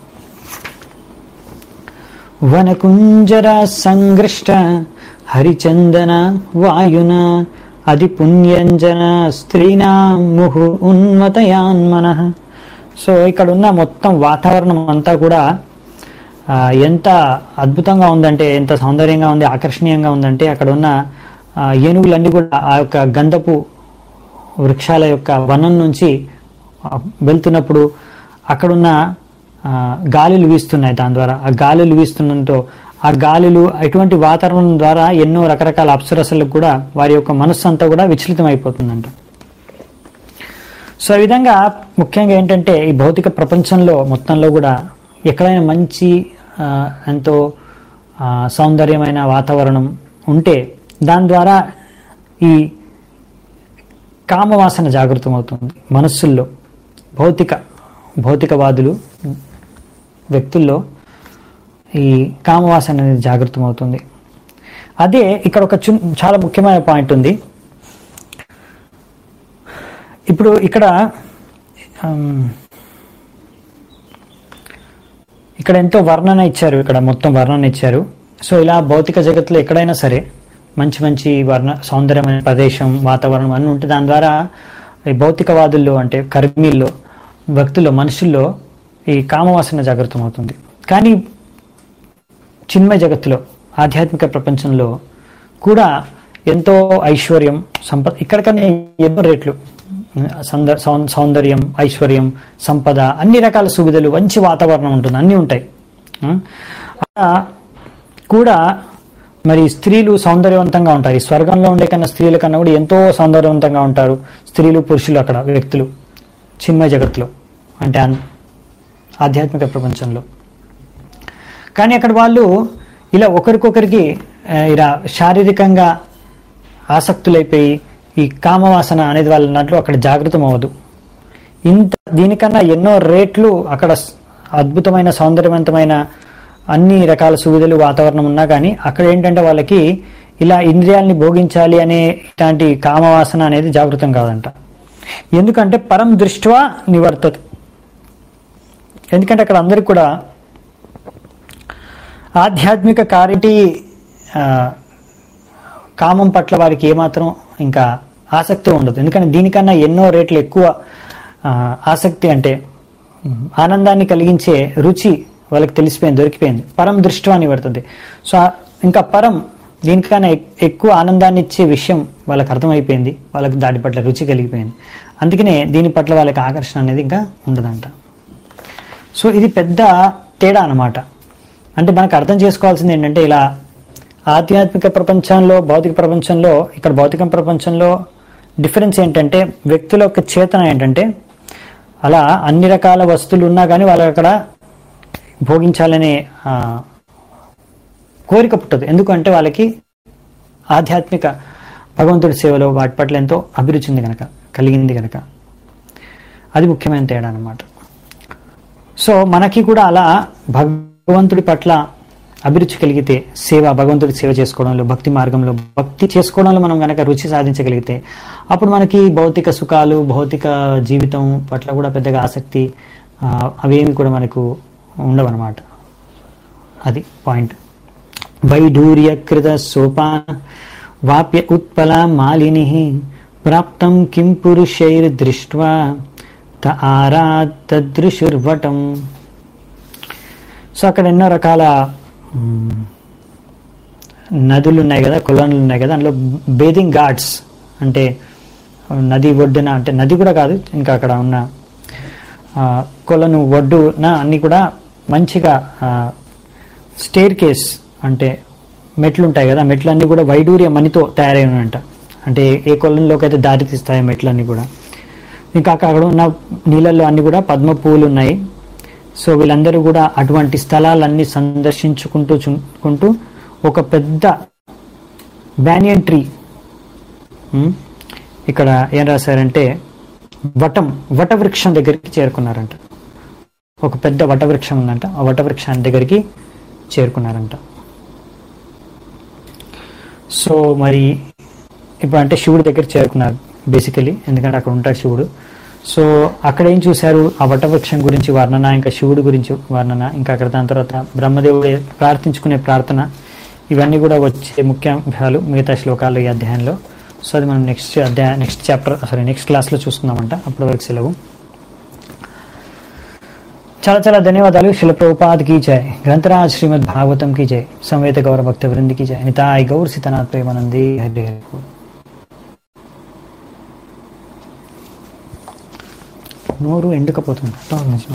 వనకుంజర సంగృష్ట హరిచందన వాయున అది పుణ్యంజన స్త్రీనా ముహు ఉన్మతయాన్మన సో ఇక్కడ ఉన్న మొత్తం వాతావరణం అంతా కూడా ఆ, ఎంత అద్భుతంగా ఉందంటే ఎంత సౌందర్యంగా ఉంది ఆకర్షణీయంగా ఉందంటే అక్కడ ఉన్న ఆ, ఏనుగులన్నీ కూడా ఆ యొక్క గంధపు వృక్షాల యొక్క వనం నుంచి ఆ, వెళ్తున్నప్పుడు అక్కడున్న ఆ, గాలులు వీస్తున్నాయి దాని ద్వారా ఆ గాలులు వీస్తుండటంతో ఆ గాలులు ఎటువంటి వాతావరణం ద్వారా ఎన్నో రకరకాల అప్సరసలకు కూడా వారి యొక్క మనస్సు అంతా కూడా విచలితం అయిపోతుందంట సో ఈ విధంగా ముఖ్యంగా ఏంటంటే ఈ భౌతిక ప్రపంచంలో మొత్తంలో కూడా ఎక్కడైనా మంచి ఆ, ఎంతో ఆ, సౌందర్యమైన వాతావరణం ఉంటే దాని ద్వారా ఈ కామవాసన జాగృతమవుతుంది మనస్సుల్లో భౌతిక భౌతికవాదులు వ్యక్తుల్లో ఈ కామవాసన అనేది జాగృతమవుతుంది అదే ఇక్కడ ఒక చున్ చాలా ముఖ్యమైన పాయింట్ ఉంది ఇప్పుడు ఇక్కడ ఆమ్, ఇక్కడ ఎంతో వర్ణన ఇచ్చారు ఇక్కడ మొత్తం వర్ణన ఇచ్చారు సో ఇలా భౌతిక జగత్తులో ఎక్కడైనా సరే మంచి మంచి వర్ణ సౌందర్యమైన ప్రదేశం వాతావరణం అన్నీ ఉంటే దాని ద్వారా ఈ భౌతికవాదుల్లో అంటే కర్మీల్లో భక్తుల్లో మనుషుల్లో ఈ కామవాసన జాగృతం అవుతుంది కానీ చిన్మయ జగత్తులో ఆధ్యాత్మిక ప్రపంచంలో కూడా ఎంతో ఐశ్వర్యం సంపద ఇక్కడికన్నా ఎన్నో రేట్లు సౌంద- సౌం- సౌందర్యం ఐశ్వర్యం సంపద అన్ని రకాల సువిధలు మంచి వాతావరణం ఉంటుంది అన్నీ ఉంటాయి ఆ? అలా కూడా మరి స్త్రీలు సౌందర్యవంతంగా ఉంటారు ఈ స్వర్గంలో ఉండే కన్నా స్త్రీల కన్నా కూడా ఎంతో సౌందర్యవంతంగా ఉంటారు స్త్రీలు పురుషులు అక్కడ వ్యక్తులు చిన్మయ జగత్తులో అంటే అన్- ఆధ్యాత్మిక ప్రపంచంలో కానీ అక్కడ వాళ్ళు ఇలా ఒకరికొకరికి ఆ, ఇలా శారీరకంగా ఆసక్తులైపోయి ఈ కామవాసన అనేది వాళ్ళ దాంట్లో అక్కడ జాగృతం అవ్వదు ఇంత దీనికన్నా ఎన్నో రేట్లు అక్కడ స్- అద్భుతమైన సౌందర్యవంతమైన అన్ని రకాల సువిధలు వాతావరణం ఉన్నా కానీ అక్కడ ఏంటంటే వాళ్ళకి ఇలా ఇంద్రియాల్ని భోగించాలి అనే ఇలాంటి కామవాసన అనేది జాగృతం కాదంట ఎందుకంటే పరం దృష్ట్యా నివర్తత ఎందుకంటే అక్కడ అందరికి కూడా ఆధ్యాత్మిక కారిటీ ఆ, కామం పట్ల వారికి ఏమాత్రం ఇంకా ఆసక్తి ఉండదు ఎందుకంటే దీనికన్నా ఎన్నో రేట్లు ఎక్కువ ఆ, ఆసక్తి అంటే ఉమ్, ఆనందాన్ని కలిగించే రుచి వాళ్ళకి తెలిసిపోయింది దొరికిపోయింది పరం దృష్టి అని పడుతుంది సో ఆ- ఇంకా పరం దీనికన్నా ఎక్- ఎక్కువ ఆనందాన్ని ఇచ్చే విషయం వాళ్ళకి అర్థమైపోయింది వాళ్ళకి దాని పట్ల రుచి కలిగిపోయింది అందుకనే దీని పట్ల వాళ్ళకి ఆకర్షణ అనేది ఇంకా ఉండదంట సో ఇది పెద్ద తేడా అన్నమాట అంటే మనకు అర్థం చేసుకోవాల్సింది ఏంటంటే ఇలా ఆధ్యాత్మిక ప్రపంచంలో భౌతిక ప్రపంచంలో ఇక్కడ భౌతిక ప్రపంచంలో డిఫరెన్స్ ఏంటంటే వ్యక్తుల యొక్క చేతన ఏంటంటే అలా అన్ని రకాల వస్తువులు ఉన్నా కానీ వాళ్ళకి అక్కడ భోగించాలనే ఆ, కోరిక పుట్టదు ఎందుకంటే వాళ్ళకి ఆధ్యాత్మిక భగవంతుడి సేవలో వాటి పట్ల ఎంతో అభిరుచి ఉంది కనుక కలిగింది కనుక అది ముఖ్యమైన తేడా అన్నమాట సో మనకి కూడా అలా భగవంతుడి పట్ల అభిరుచి కలిగితే సేవ భగవంతుడి సేవ చేసుకోవడంలో భక్తి మార్గంలో భక్తి చేసుకోవడంలో మనం కనుక రుచి సాధించగలిగితే అప్పుడు మనకి భౌతిక సుఖాలు భౌతిక జీవితం పట్ల కూడా పెద్దగా ఆసక్తి ఆ, అవేమి కూడా మనకు ఉండవన్నమాట అది పాయింట్ వైఢూర్యకృత సోపాన వాప్య ఉత్పల మాలిని ప్రాప్తం కిం పురుషైర్దృష్ట్వా త ఆరా తదృశుర్వటం సో అక్కడ ఎన్నో రకాల మ్, నదులు ఉన్నాయి కదా కొలనులు ఉన్నాయి కదా అందులో బేదింగ్ ఘాట్స్ అంటే నది ఒడ్డున అంటే నది కూడా కాదు ఇంకా అక్కడ ఉన్న ఆ, కొలను ఒడ్డున అన్ని కూడా మంచిగా స్టేర్ కేస్ అంటే మెట్లు ఉంటాయి కదా మెట్లన్నీ కూడా వైడూర్య మణితో తయారై ఉన్నాయంట అంటే ఏ కొలంలోకి అయితే దారి తీస్తాయి మెట్లన్నీ కూడా ఇంకా అక్కడ ఉన్న నీళ్ళల్లో అన్ని కూడా పద్మ పువ్వులు ఉన్నాయి సో వీళ్ళందరూ కూడా అటువంటి స్థలాలన్నీ సందర్శించుకుంటూ చుకుంటూ ఒక పెద్ద బ్యానియన్ ట్రీ ఉమ్, ఇక్కడ ఏం రాశారంటే వటం వటవృక్షం దగ్గరికి చేరుకున్నారంట ఒక పెద్ద వటవృక్షం ఉందంట ఆ వటవృక్షాన్ని దగ్గరికి చేరుకున్నారంట సో మరి ఇప్పుడు అంటే శివుడి దగ్గర చేరుకున్నారు బేసికలీ ఎందుకంటే అక్కడ ఉంటాడు శివుడు సో అక్కడ ఏం చూశారు ఆ వటవృక్షం గురించి వర్ణన ఇంకా శివుడి గురించి వర్ణన ఇంకా అక్కడ దాని తర్వాత బ్రహ్మదేవుడు ప్రార్థించుకునే ప్రార్థన ఇవన్నీ కూడా వచ్చే ముఖ్యాంశాలు మిగతా శ్లోకాలు ఈ అధ్యాయంలో సో అది మనం నెక్స్ట్ అధ్యాయ నెక్స్ట్ చాప్టర్ సారీ నెక్స్ట్ క్లాస్లో చూస్తున్నామంట అప్పటి వరకు సెలవు చాలా చాలా ధన్యవాదాలు శిల ప్రభుపాద్ की जय ग्रंथराज श्रीमद् भागवतम की जय संवेद गौर भक्त वृंद की जय निताय गौर सीतानाथ प्रेमानंदी हरे हरे बोल। నోరు ఎండుకపోతుంది